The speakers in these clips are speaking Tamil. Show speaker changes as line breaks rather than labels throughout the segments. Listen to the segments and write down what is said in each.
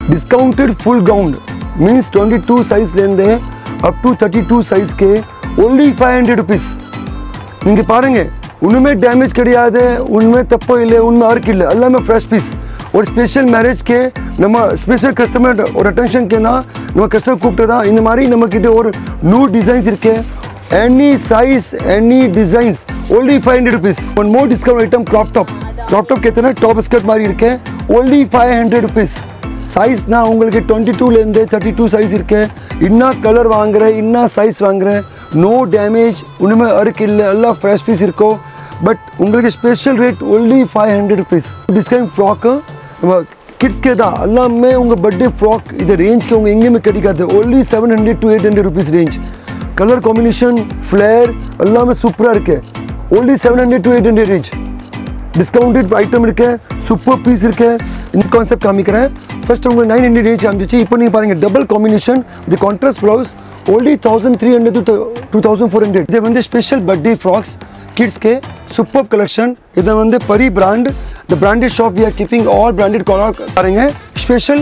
Discounted full count means twenty two சைஸ்லேருந்து அப் டு தேர்ட்டி டூ சைஸ்க்கு ஒன்லி ஃபைவ் ஹண்ட்ரட் ருபீஸ் நீங்கள் பாருங்க ஒன்றுமே டேமேஜ் கிடையாது உண்மை தப்பு இல்லை உண்மை அருக்கு இல்லை எல்லாமே ஃப்ரெஷ் பீஸ் ஒரு ஸ்பெஷல் மேரேஜ்க்கு நம்ம ஸ்பெஷல் கஸ்டமர் ஒரு அட்டென்ஷனுக்கு தான் நம்ம கஸ்டமர் கூப்பிட்டு தான் இந்த மாதிரி நம்மக்கிட்ட ஒரு நியூ டிசைன்ஸ் இருக்கு any size any designs only five hundred rupees one more discount item crop top crop top கேத்தனா டாப் ஸ்கர்ட் மாதிரி இருக்கு only ஃபைவ் ஹண்ட்ரட் ருபீஸ் சைஸ்னா உங்களுக்கு டுவெண்ட்டி டூலேருந்து தேர்ட்டி டூ சைஸ் இருக்கு என்ன கலர் வாங்குற என்ன சைஸ் வாங்குற நோ டேமேஜ் ஒன்றுமே அருக்கு இல்லை எல்லாம் ஃப்ரெஷ் பீஸ் இருக்கும் பட் உங்களுக்கு special rate only five hundred rupees discount ஃப்ராக்கு நம்ம கிட்ஸ்க்கே தான் எல்லாமே உங்கள் பர்த்டே ஃப்ராக் இது ரேஞ்ச்க்கு உங்கள் எங்கேயுமே கிடைக்காது only seven hundred to eight hundred rupees range colour combination flare எல்லாமே சூப்பராக இருக்கு only seven hundred to eight hundred range discounted item இருக்கு சூப்பர் பீஸ் இருக்கு இந்த கான்செப்ட் காமிக்கிறேன் ஃபர்ஸ்ட் உங்களுக்கு நைன் ஹண்ட்ரட் ரேஞ்ச் காமிச்சிச்சு இப்போ நீங்கள் பாருங்க double combination the contrast blouse only thousand three hundred to two thousand four hundred இது வந்து ஸ்பெஷல் பர்த்டே ஃப்ராக்ஸ் கிட்ஸ்க்கு சூப்பர் கலெக்ஷன் இது வந்து Pari brand the branded shop we are keeping all branded collar பாருங்க ஸ்பெஷல்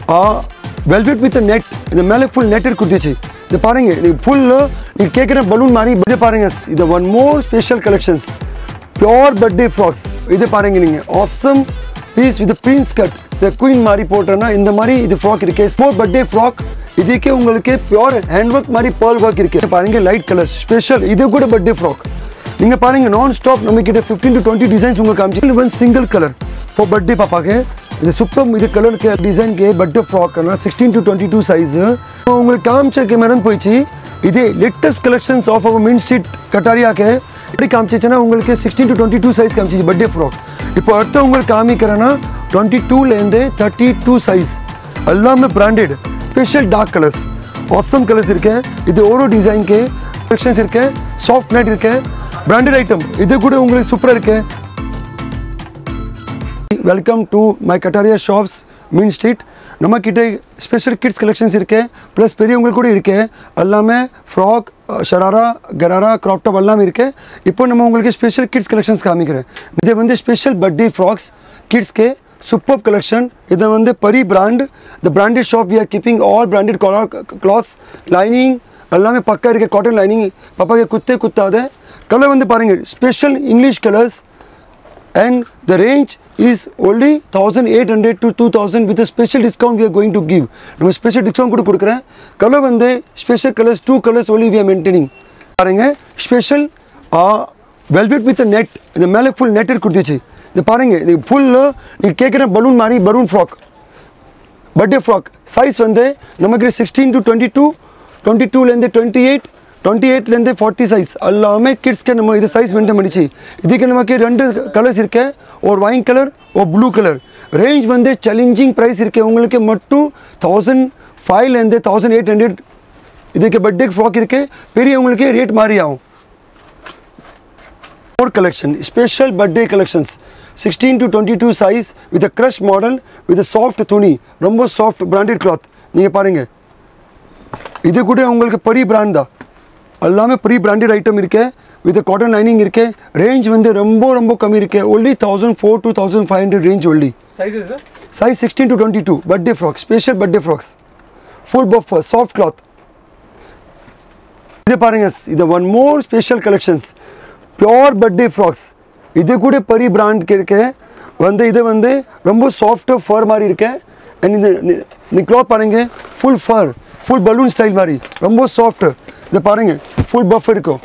வெல்வெட் வித் நெட் இந்த மேலே ஃபுல் நெட் கொடுத்துச்சு இது பாருங்க இது ஃபுல் நீங்கள் கேட்குற பலூன் மாதிரி இது பாருங்க இது one more special collections pure birthday frocks இது பாருங்க நீங்க awesome piece with prince cut இந்த குயின் மாதிரி போட்டோன்னா இந்த மாதிரி இது ஃப்ராக் இருக்கு ஸ்மோர் பர்த்டே ஃப்ராக் இதுக்கே உங்களுக்கு பியோர் ஹேண்ட் ஒர்க் மாதிரி பேர்ல் ஒர்க் இருக்கு பாருங்க லைட் கலர்ஸ் ஸ்பெஷல் இது கூட பர்த்டே ஃப்ராக் நீங்க பாருங்க நான் ஸ்டாப் நம்ம கிட்ட ஃபிஃப்டீன் டு டுவெண்ட்டி டிசைன்ஸ் உங்களுக்கு காமிச்சு one single colour for birthday பாப்பாக்கு இது சூப்பர் இது கலருக்கு டிசைன்க்கு பர்த்டே ஃப்ராக்னா sixteen to twenty two size உங்களுக்கு காமிச்சிருக்க மேடம் போயிடுச்சு இதே latest collections of our main street கட்டாரியாக்கு எப்படி காமிச்சிச்சுன்னா உங்களுக்கு sixteen to twenty two size காமிச்சிச்சு பர்த்டே ஃப்ராக் இப்போ அடுத்த உங்களுக்கு காமிக்கிறேன்னா டுவெண்ட்டி டூலேருந்து தேர்ட்டி டூ சைஸ் எல்லாமே branded special dark colours awesome colours இருக்கு இது ஒரு டிசைன்க்கு கலெக்ஷன்ஸ் இருக்கு சாஃப்ட் நைட் இருக்கு பிராண்டட் ஐட்டம் இது கூட உங்களுக்கு சூப்பராக இருக்கு welcome to my Kataria shops main street நம்ம கிட்ட ஸ்பெஷல் கிட்ஸ் கலெக்ஷன்ஸ் இருக்கு ப்ளஸ் பெரியவங்களுக்கு கூட இருக்கு எல்லாமே frock sharara gharara crop top எல்லாமே இருக்கு இப்போ நம்ம உங்களுக்கு ஸ்பெஷல் கிட்ஸ் கலெக்ஷன்ஸ் காமிக்கிறேன் இது வந்து ஸ்பெஷல் பர்த்டே ஃப்ராக்ஸ் கிட்ஸ்க்கு சூப்பர் கலெக்ஷன் இது வந்து Pari brand the branded shop we are keeping all branded clothes lining எல்லாமே பக்கா இருக்கு காட்டன் லைனிங் பாப்பாக்கு குத்தே குத்தாத கலர் வந்து பாருங்க special English colours and the range is only 1800 to 2000 with a special discount we are going to give நம்ம ஸ்பெஷல் டிஸ்கவுண்ட் கூட கொடுக்குறேன் கலர் வந்து special colours two colours only we are maintaining பாருங்க ஸ்பெஷல் வெல்வெட் வித் நெட் இந்த மேலே ஃபுல் நெட் கொடுத்துச்சு இது பாருங்க இது ஃபுல் நீங்கள் கேட்குற பலூன் மாதிரி balloon frock birthday frock size வந்து நமக்கு sixteen to twenty two twenty டூலேருந்து டுவெண்ட்டி எயிட் டுவெண்ட்டி எயிட்லேருந்து ஃபார்ட்டி சைஸ் எல்லாமே கிட்ஸ்க்கு நம்ம இது சைஸ் மெயின்டைன் பண்ணிச்சு இதுக்கு நமக்கு ரெண்டு கலர்ஸ் இருக்கு ஒரு ஒயின் கலர் ஒரு ப்ளூ கலர் ரேஞ்ச் வந்து சேலஞ்சிங் ப்ரைஸ் இருக்கு உங்களுக்கு மட்டும் தௌசண்ட் ஃபைவ்லேருந்து தௌசண்ட் எயிட் ஹண்ட்ரட் இதுக்கு பர்த்டே ஃப்ராக் இருக்கு பெரியவங்களுக்கு ரேட் மாறி ஆகும் more collection special birthday collections 16 to 22 size with a crush model with a soft துணி ரொம்ப soft branded cloth நீங்க பாருங்க இது கூட உங்களுக்கு பெரிய பிராண்ட் தான் எல்லாமே ப்ரீ பிராண்டட் ஐட்டம் இருக்கு வித் காட்டன் லைனிங் இருக்கு ரேஞ்ச் வந்து ரொம்ப ரொம்ப கம்மி இருக்கு only thousand four two thousand five hundred range only
Sizes, sir?
size 16 to 22 birthday frock special birthday frocks full buffer soft cloth இது பாருங்க இது one more special collections pure birthday frocks இது கூட பரி பிராண்ட் இருக்கு வந்து இது வந்து ரொம்ப சாஃப்ட் ஃபர் மாதிரி இருக்கு அண்ட் இந்த இந்த- இந்த கிளாத் பாருங்க full fur full balloon style மாதிரி ரொம்ப சாஃப்ட் இது பாருங்க ஃபுல் பஃப் இருக்கும்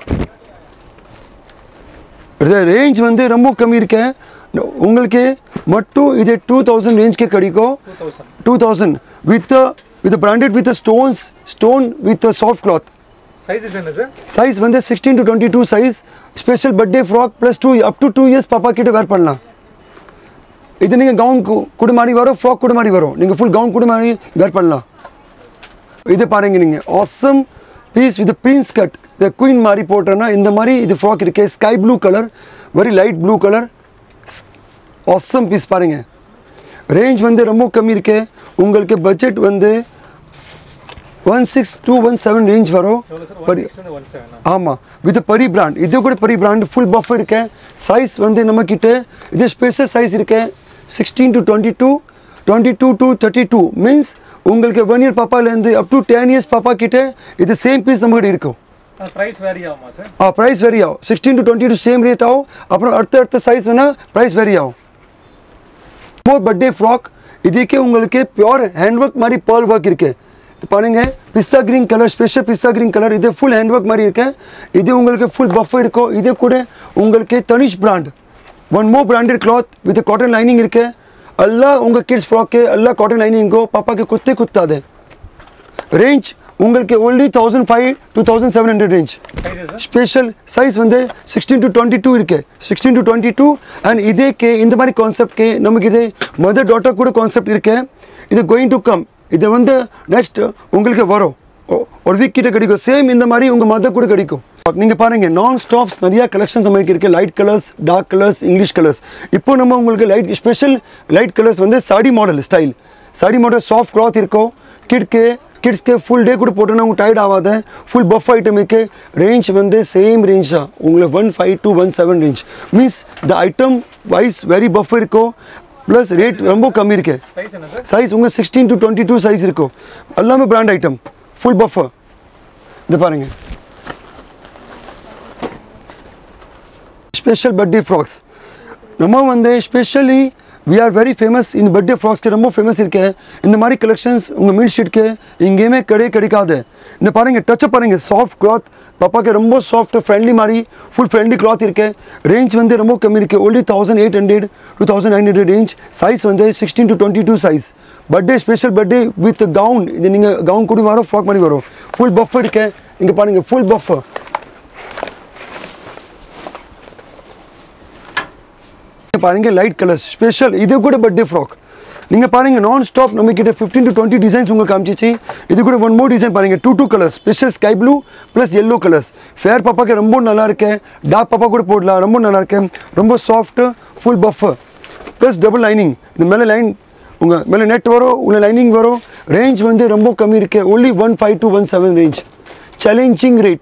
இது ரேஞ்ச் வந்து ரொம்ப கம்மி இருக்கு உங்களுக்கு மட்டும் இது டூ தௌசண்ட் ரேஞ்ச்க்கு கிடைக்கும்
2000.
Two thousand with with branded with stones stone with soft cloth
Sizes என்ன சார்
சைஸ் வந்து sixteen to twenty two size special birthday frock plus two up to two years பாப்பா கிட்ட வேர் பண்ணலாம் இது நீங்கள் கவுன் கூட மாதிரி வரும் ஃப்ராக் கூட மாதிரி வரும் நீங்கள் ஃபுல் கவுன் கூட மாதிரி வேர் பண்ணலாம் இது பாருங்க நீங்கள் awesome piece with prince cut இந்த குயின் மாதிரி போட்டோன்னா இந்த மாதிரி இது ஃப்ராக் இருக்கு sky blue colour very light blue colour awesome piece பாருங்க ரேஞ்ச் வந்து ரொம்ப கம்மி இருக்கு உங்களுக்கு பட்ஜெட் வந்து one six two one seven range வரும்
எவ்வளோ sir
Pari
one six one seven
ஆமாம் வித் பரி பிராண்ட் இது கூட பரி பிராண்ட் ஃபுல் பஃப் இருக்கு சைஸ் வந்து நம்ம கிட்ட இது ஸ்பெஷல் சைஸ் இருக்கு sixteen to twenty two twenty two to thirty two means உங்களுக்கு ஒன் இயர் பாப்பாலேருந்து அப் டு டென் இயர்ஸ் பாப்பா கிட்ட இது சேம் பீஸ் நம்மகிட்ட இருக்கும்
ப்ரைஸ் வேரி ஆகுமா சார்
ஆ ப்ரைஸ் வெரி ஆகும் sixteen to twenty two same rate ஆகும் அப்புறம் அடுத்த அடுத்த சைஸ் வேணால் ப்ரைஸ் வெரி ஆகும் மோர் பர்த்டே ஃப்ராக் இதுக்கே உங்களுக்கு பியோர் ஹேண்ட் ஒர்க் மாதிரி பேர்ல் ஒர்க் இருக்கு இது பாருங்க pista green colour special pista green colour இது ஃபுல் ஹேண்ட் ஒர்க் மாதிரி இருக்கு இது உங்களுக்கு ஃபுல் பஃப் இருக்கும் இது கூட உங்களுக்கு தனிஷ் brand one more branded cloth with cotton lining இருக்கு எல்லாம் உங்கள் கிட்ஸ் ஃப்ராக்கு எல்லாம் காட்டன் லைனிங் இருக்கும் பாப்பாக்கு குத்தே குத்தாது ரேஞ்ச் உங்களுக்கு only thousand five two thousand seven hundred range
sizes sir
special size வந்து சிக்ஸ்டீன் டு டுவெண்ட்டி டூ இருக்கு sixteen to twenty two and இதேக்கு இந்த மாதிரி கான்செப்ட்க்கு நமக்கு இது மதர் டாட்டர் கூட கான்செப்ட் இருக்கு இது கோயிங் டு கம் இது வந்து நெக்ஸ்ட் உங்களுக்கு வரும் ஒ- ஒரு வீக் கிட்ட கிடைக்கும் சேம் இந்த மாதிரி உங்கள் மதர் கூட கிடைக்கும் நீங்கள் பாருங்க நான் ஸ்டாப்ஸ் நிறைய கலெக்ஷன்ஸ் நமக்கு இருக்கு light colours dark colours English colours இப்போ நம்ம உங்களுக்கு லைட் ஸ்பெஷல் லைட் கலர்ஸ் வந்து சாடி மாடல் ஸ்டைல் சாடி மாடல் சாஃப்ட் கிளாத் இருக்கும் கிட்க்கு கிட்ஸ்க்கு ஃபுல் டே கூட போட்டோன்னா உங்களுக்கு டயர்ட் ஆகாத ஃபுல் பஃப் ஐட்டமுக்கு ரேஞ்ச் வந்து சேம் ரேஞ்ச் தான் உங்களுக்கு one five to one seven range means the item wise very puff இருக்கும் ப்ளஸ் ரேட் ரொம்ப கம்மி இருக்கு
சைஸ் என்ன சார்
சைஸ் உங்கள் sixteen to twenty two size இருக்கும் எல்லாமே பிராண்ட் ஐட்டம் ஃபுல் பஃப் இது பாருங்க ஸ்பெஷல் பர்த்டே ஃப்ராக்ஸ் நம்ம வந்து specially we are very famous இந்த பர்த்டே ஃப்ராக்ஸ்க்கு ரொம்ப ஃபேமஸ் இருக்கு இந்த மாதிரி கலெக்ஷன்ஸ் உங்கள் மீன் ஷீட்க்கு எங்கேயுமே கிடையே கிடைக்காது இந்த பாருங்க டச் பாருங்க சாஃப்ட் கிளாத் பாப்பாக்கு ரொம்ப சாஃப்ட் ஃப்ரெண்ட்லி மாதிரி ஃபுல் ஃப்ரெண்ட்லி கிளாத் இருக்கு ரேஞ்ச் வந்து ரொம்ப கம்மி இருக்கு only thousand eight hundred two thousand nine hundred range size வந்து sixteen to twenty two size birthday special birthday with gown இது நீங்கள் கவுன் கூட வரும் ஃப்ராக் மாதிரி வரும் ஃபுல் பஃப் இருக்கு இங்கே பாருங்க ஃபுல் பஃப் இங்க பாருங்க லைட் கலர்ஸ் ஸ்பெஷல் இது கூட பர்த்டே ஃப்ராக் நீங்கள் பாருங்க நான் ஸ்டாப் நம்ம கிட்ட ஃபிஃப்டீன் டு டுவெண்ட்டி டிசைன்ஸ் உங்களுக்கு காமிச்சிச்சு இது கூட ஒன் மோர் டிசைன் பாருங்க two two colours special sky blue plus yellow colours for பாப்பாக்கு ரொம்ப நல்லா இருக்கு டார்க் பாப்பா கூட போடலாம் ரொம்ப நல்லா இருக்கு ரொம்ப soft full puff plus double lining இந்த மேலே லைன் உங்கள் மேலே நெட் வரும் உள்ள லைனிங் வரும் ரேஞ்ச் வந்து ரொம்ப கம்மி இருக்கு only one five to one seven range challenging rate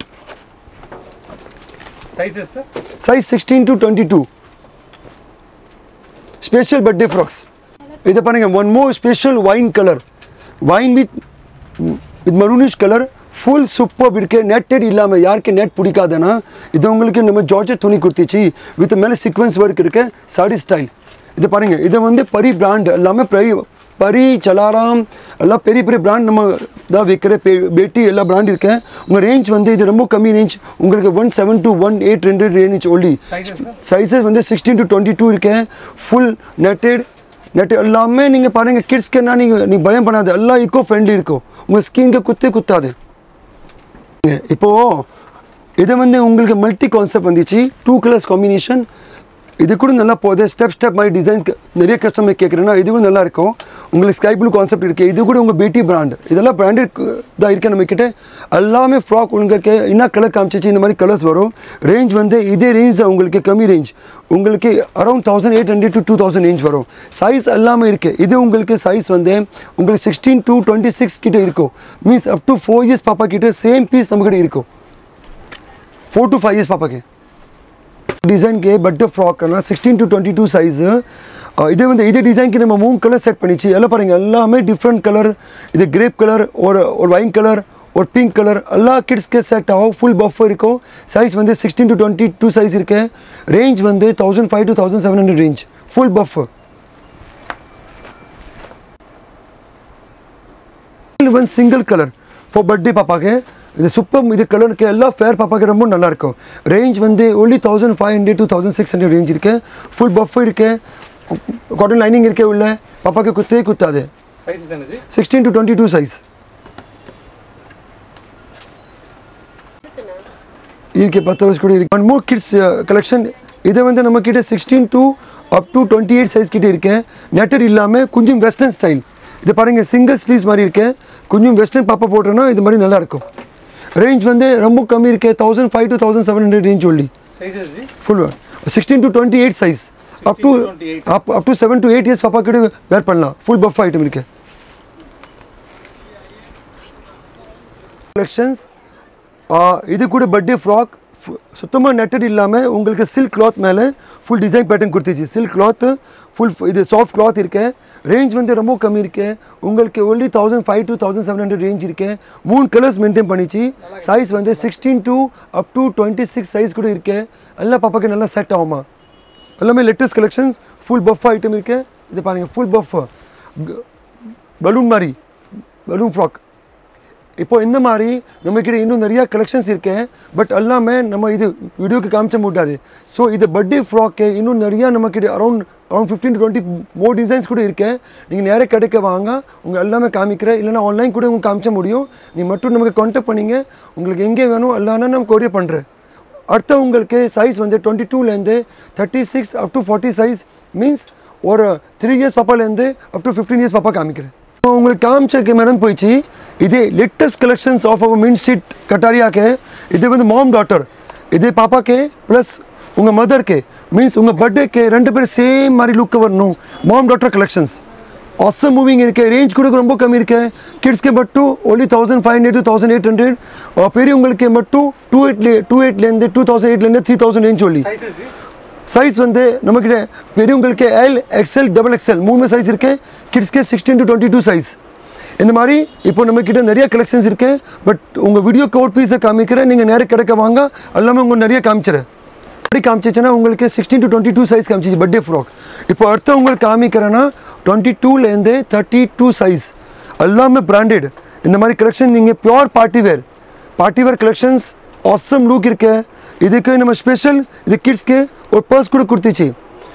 sizes sir
size sixteen to twenty two special birthday frocks இதை பாருங்க one more special wine colour wine with with maroonish colour full super இருக்கு நெட்டட் இல்லாமல் யாருக்கு நெட் பிடிக்காதுன்னா இது உங்களுக்கு நம்ம ஜார்ஜர் துணி கொடுத்துச்சு வித் மேலே சீக்வன்ஸ் ஒர்க் இருக்கு சாரி ஸ்டைல் இது பாருங்க இது வந்து பரி பிராண்ட் எல்லாமே பரி பரி சலாராம் எல்லாம் பெரிய பெரிய பிராண்ட் நம்ம தான் விற்கிற பே பேட்டி எல்லா பிராண்ட் இருக்கு உங்கள் ரேஞ்ச் வந்து இது ரொம்ப கம்மி ரேஞ்ச் உங்களுக்கு one seven to one eight ரெண்டு range only
sizes sir
sizes வந்து சிக்ஸ்டீன் டு டுவெண்ட்டி டூ இருக்கு ஃபுல் நெட்டட் நெட் எல்லாமே நீங்கள் பாருங்கள் கிட்ஸ்க்குன்னா நீங்கள் நீங்கள் பயம் பண்ணாது எல்லாம் ஈக்கோ ஃப்ரெண்ட்லி இருக்கும் உங்கள் ஸ்கின்க்கு குத்தே குத்தாது இப்போது இது வந்து உங்களுக்கு மல்டி கான்செப்ட் வந்துச்சு டூ கலர்ஸ் காம்பினேஷன் இது கூட நல்லா போகுது ஸ்டெப் ஸ்டெப் மாதிரி டிசைன் நிறைய கஸ்டமர் கேட்குறேன்னா இது கூட நல்லா இருக்கும் உங்களுக்கு ஸ்கை ப்ளூ கான்செப்ட் இருக்குது இது கூட உங்கள் பேட்டி பிராண்ட் இதெல்லாம் பிராண்டட் தான் இருக்குது நம்மக்கிட்ட எல்லாமே ஃப்ராக் உங்களுக்கு என்ன கலர் காமிச்சிச்சு இந்த மாதிரி கலர்ஸ் வரும் ரேஞ்ச் வந்து இதே ரேஞ்ச் தான் உங்களுக்கு கம்மி ரேஞ்ச் உங்களுக்கு around thousand eight hundred to two thousand range வரும் சைஸ் எல்லாமே இருக்குது இது உங்களுக்கு சைஸ் வந்து உங்களுக்கு சிக்ஸ்டீன் டு டுவெண்ட்டி சிக்ஸ் கிட்ட இருக்கும் means up to four years பாப்பா கிட்ட சேம் பீஸ் நம்மக்கிட்ட இருக்கும் ஃபோர் டு ஃபைவ் இயர்ஸ் பாப்பாக்கு डिज़ाइन के बर्थडे फ्रॉक करना sixteen to twenty two size இதே வந்து இதே டிசைனுக்கு நம்ம மூணு கலர் செட் பண்ணிச்சு எல்லாம் பாருங்க எல்லாமே டிஃப்ரெண்ட் கலர் இது கிரேப் கலர் ஒரு ஒரு வைன் கலர் ஒரு பிங்க் கலர் எல்லா கிட்ஸ்க்கு செட் ஆகும் ஃபுல் பஃப் இருக்கும் சைஸ் வந்து sixteen to twenty two size இருக்கு ரேஞ்ச் வந்து thousand five to thousand seven hundred range full puff one single colour for birthday பாப்பாக்கு இது சூப்பர் இது கலருக்கு எல்லா ஃபேர் பாப்பாக்கு ரொம்ப நல்லா இருக்கும் ரேஞ்ச் வந்து only thousand five hundred two thousand six hundred range இருக்கு ஃபுல் பஃப் இருக்கு காட்டன் லைனிங் இருக்கே உள்ள பாப்பாக்கு குத்தே குத்தாது
சைஸஸ் என்ன ஜி
sixteen to twenty two size இருக்கு பத்து வயசு கூட இருக்கு ஒன் மோர் கிட்ஸ் கலெக்ஷன் இது வந்து நம்ம கிட்ட sixteen to up to twenty eight size கிட்ட இருக்கு நெட்டட் இல்லாமல் கொஞ்சம் வெஸ்டர்ன் ஸ்டைல் இது பாருங்க சிங்கிள் ஸ்லீவ்ஸ் மாதிரி இருக்கு கொஞ்சம் வெஸ்டர்ன் பாப்பா போட்டோன்னா இது மாதிரி நல்லா இருக்கும் ரேஞ்ச் வந்து ரொம்ப கம்மி இருக்கு thousand five to thousand seven hundred range only
sizes ஜி
full sixteen to twenty eight size up to
16 to 28.
Up up to seven to eight years பாப்பா கிட்ட வேர் பண்ணலாம் ஃபுல் பஃப் ஐட்டம் இருக்கு கலெக்ஷன்ஸ் இது கூட பர்த்டே ஃப்ராக் சுத்தமாக நெட்டட் இல்லாமல் உங்களுக்கு சில்க் கிளாத் மேலே ஃபுல் டிசைன் பேட்டர்ன் கொடுத்துச்சு சில்க் கிளாத்து ஃபுல் இது சாஃப்ட் கிளாத் இருக்கு ரேஞ்ச் வந்து ரொம்ப கம்மி இருக்கு உங்களுக்கு only thousand five to thousand seven hundred range இருக்கு மூணு கலர்ஸ் மெயின்டைன் பண்ணிச்சு சைஸ் வந்து sixteen to up to twenty six size கூட இருக்கு எல்லா பாப்பாக்கு நல்லா செட் ஆகுமா எல்லாமே latest collections full puff item இருக்கு இது பாருங்கள் ஃபுல் பஃப் பலூன் மாதிரி பலூன் ஃப்ராக் இப்போ இந்த மாதிரி நம்மக்கிட்ட இன்னும் நிறையா கலெக்ஷன்ஸ் இருக்கு பட் எல்லாமே நம்ம இது வீடியோக்கு காமிச்ச முடியாது ஸோ இது பர்த்டே ஃப்ராக்கு இன்னும் நிறையா நம்மக்கிட்ட around around fifteen to twenty more designs கூட இருக்கு நீங்கள் நேராக கிடைக்க வாங்க உங்கள் எல்லாமே காமிக்கிறேன் இல்லைனா ஆன்லைன் கூட உங்களுக்கு காமிச்ச முடியும் நீ மட்டும் நமக்கு கான்டாக்ட் பண்ணிங்க உங்களுக்கு எங்கே வேணும் எல்லாமே நம்ம கொரியர் பண்ணுறேன் அடுத்த உங்களுக்கு சைஸ் வந்து டுவெண்ட்டி டூலேருந்து thirty six up to forty size means ஒரு த்ரீ இயர்ஸ் பாப்பாலேருந்து அப் டு ஃபிஃப்டீன் இயர்ஸ் பாப்பா காமிக்கிறேன் இப்போ உங்களுக்கு காமிச்ச மேடம் போயிடுச்சு இது latest collections of our mean street கட்டாரியாக்கு இது வந்து மாம் டாட்டர் இது பாப்பாக்கு ப்ளஸ் உங்கள் மதருக்கு மீன்ஸ் உங்கள் பர்த்டேக்கு ரெண்டு பேரும் சேம் மாதிரி லுக்கு வரணும் mom daughter collections awesome moving இருக்கு ரேஞ்ச் கூட ரொம்ப கம்மி இருக்கு கிட்ஸ்க்கு மட்டும் only thousand five hundred two thousand eight hundred பெரியவங்களுக்கு மட்டும் டூ எயிட்லே டூ எயிட்லேருந்து டூ தௌசண்ட் எயிட்லேருந்து த்ரீ தௌசண்ட் ரேஞ்ச் சொல்லி
சைஸஸ் ஜி
சைஸ் வந்து நம்மக்கிட்ட பெரியவங்களுக்கு எல் எக்ஸ்எல் டபுள் எக்ஸ்எல் மூணு சைஸ் இருக்கு கிட்ஸ்க்கு sixteen to twenty two size இந்த மாதிரி இப்போ நம்மக்கிட்ட நிறைய கலெக்ஷன்ஸ் இருக்கு பட் உங்கள் வீடியோ கோட் பீஸை காமிக்கிறேன் நீங்கள் நேரம் கிடைக்க வாங்க எல்லாமே உங்கள் நிறைய காமிச்சிடுறேன் எப்படி காமிச்சிச்சுன்னா உங்களுக்கு sixteen to twenty two size காமிச்சிச்சு பர்த்டே ஃப்ராக் இப்போ அடுத்த உங்களுக்கு காமிக்கிறேன்னா டுவெண்ட்டி டூலேருந்து தேர்ட்டி டூ சைஸ் எல்லாமே பிராண்டட் இந்த மாதிரி கலெக்ஷன் நீங்கள் pure party wear party wear collections awesome look இருக்கு இதுக்கு நம்ம ஸ்பெஷல் இது கிட்ஸ்க்கு ஒரு பர்ஸ் கூட கொடுத்துச்சு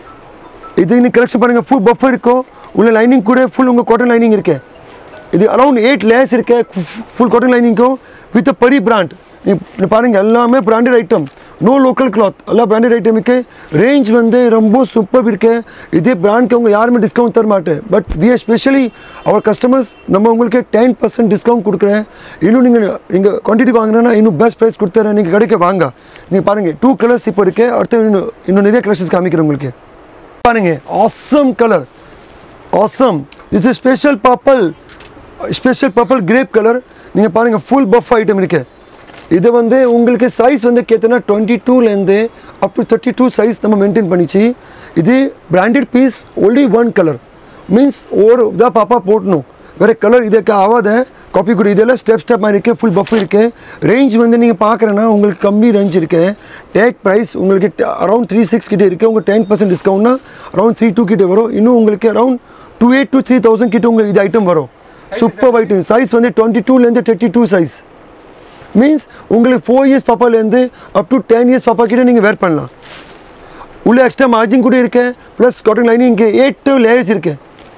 இது இன்னைக்கு கலெக்ஷன் பாருங்கள் ஃபுல் பஃபர் இருக்கும் உள்ள லைனிங் கூட ஃபுல் உங்கள் காட்டன் லைனிங் இருக்கு இது அரௌண்ட் எயிட் லேயர்ஸ் இருக்கு ஃபுல் காட்டன் லைனிங்க்கும் வித் பரி பிராண்ட் நீ நீ பாருங்க எல்லாமே branded item no local cloth எல்லாம் பிராண்டட் ஐட்டம் இருக்கு ரேஞ்ச் வந்து ரொம்ப சூப்பர் இருக்கு இதே பிராண்ட்க்கு அவங்க யாருமே டிஸ்கவுண்ட் தர மாட்டேன் but we are specially our customers நம்ம உங்களுக்கு டென் பர்சன்ட் டிஸ்கவுண்ட் கொடுக்குறேன் இன்னும் நீங்கள் நீங்கள் குவான்டிட்டி வாங்கினா இன்னும் பெஸ்ட் ப்ரைஸ் கொடுத்துறேன் நீங்கள் கிடைக்க வாங்க நீங்கள் பாருங்கள் டூ கலர்ஸ் இப்போ இருக்கு அடுத்து இன்னும் இன்னும் நிறைய கலெக்ஷன்ஸ் காமிக்கிறேன் உங்களுக்கு பாருங்க ஆசம் கலர் ஆசம் இது special purple special purple grape colour நீங்கள் பாருங்கள் ஃபுல் பஃப் ஐட்டம் இருக்கு இது வந்து உங்களுக்கு சைஸ் வந்து கேத்தனா டுவெண்ட்டி டூலேருந்து up to thirty two size நம்ம மெயின்டைன் பண்ணிச்சு இது branded piece only one colour means ஒரு இதாக பாப்பா போட்டணும் வேறு கலர் இதுக்கு ஆகாத காப்பி கூட இதெல்லாம் ஸ்டெப் ஸ்டெப் மாதிரி இருக்குது ஃபுல் பஃப் இருக்குது ரேஞ்ச் வந்து நீங்கள் பார்க்குறேன்னா உங்களுக்கு கம்மி ரேஞ்ச் இருக்கு டேக் ப்ரைஸ் உங்களுக்கு அரௌண்ட் த்ரீ சிக்ஸ் கிட்டே இருக்குது உங்கள் டென் பர்சன்ட் டிஸ்கவுண்ட்னா அரௌண்ட் த்ரீ டூ கிட்டே வரும் இன்னும் உங்களுக்கு around two eight to three thousand கிட்ட உங்களுக்கு இது ஐட்டம் வரும் சூப்பர் ஐட்டம் சைஸ் வந்து டுவெண்ட்டி டூலேருந்து தேர்ட்டி டூ சைஸ் மீன்ஸ் உங்களுக்கு ஃபோர் இயர்ஸ் பாப்பாலேருந்து அப் டு டென் இயர்ஸ் பாப்பா கிட்ட நீங்கள் வேர் பண்ணலாம் உள்ள எக்ஸ்ட்ரா மார்ஜின் கூட இருக்கு ப்ளஸ் காட்டன் லைனிங் இங்கே எயிட் லேயர்ஸ் இருக்கு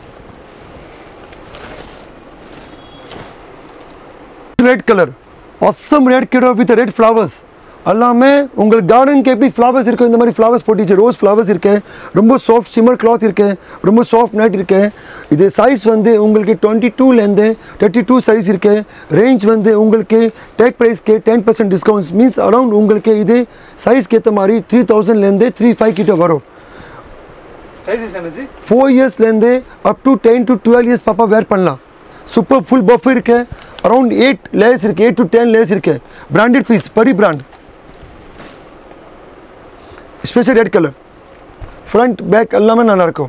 ரெட் கலர் awesome ரெட் கிடோ வித் ரெட் ஃப்ளவர்ஸ் எல்லாமே உங்களுக்கு கார்டனுக்கு எப்படி ஃப்ளவர்ஸ் இருக்கும் இந்த மாதிரி ஃப்ளவர்ஸ் போட்டுச்சு ரோஸ் ஃப்ளவர்ஸ் இருக்கு ரொம்ப சாஃப்ட் சிம்மர் கிளாத் இருக்கு ரொம்ப சாஃப்ட் நைட் இருக்கு இது சைஸ் வந்து உங்களுக்கு டுவெண்ட்டி டூலேருந்து தேர்ட்டி டூ சைஸ் இருக்கு ரேஞ்ச் வந்து உங்களுக்கு டேக் ப்ரைஸ்க்கு ten percent discounts means around உங்களுக்கு இது சைஸ்க்கு ஏற்ற மாதிரி த்ரீ தௌசண்ட்லேருந்து த்ரீ ஃபைவ் கிட்ட வரும்
சைஸஸ் என்ன ஜி
ஃபோர் இயர்ஸ்லேருந்து up to ten to twelve years பாப்பா வேர் பண்ணலாம் சூப்பர் ஃபுல் பஃப் இருக்கு அரௌண்ட் எயிட் லேயர்ஸ் இருக்கு எயிட் டு டென் லேயர்ஸ் இருக்கு பிராண்டட் பீஸ் பரி brand special red colour front back எல்லாமே நல்லா இருக்கும்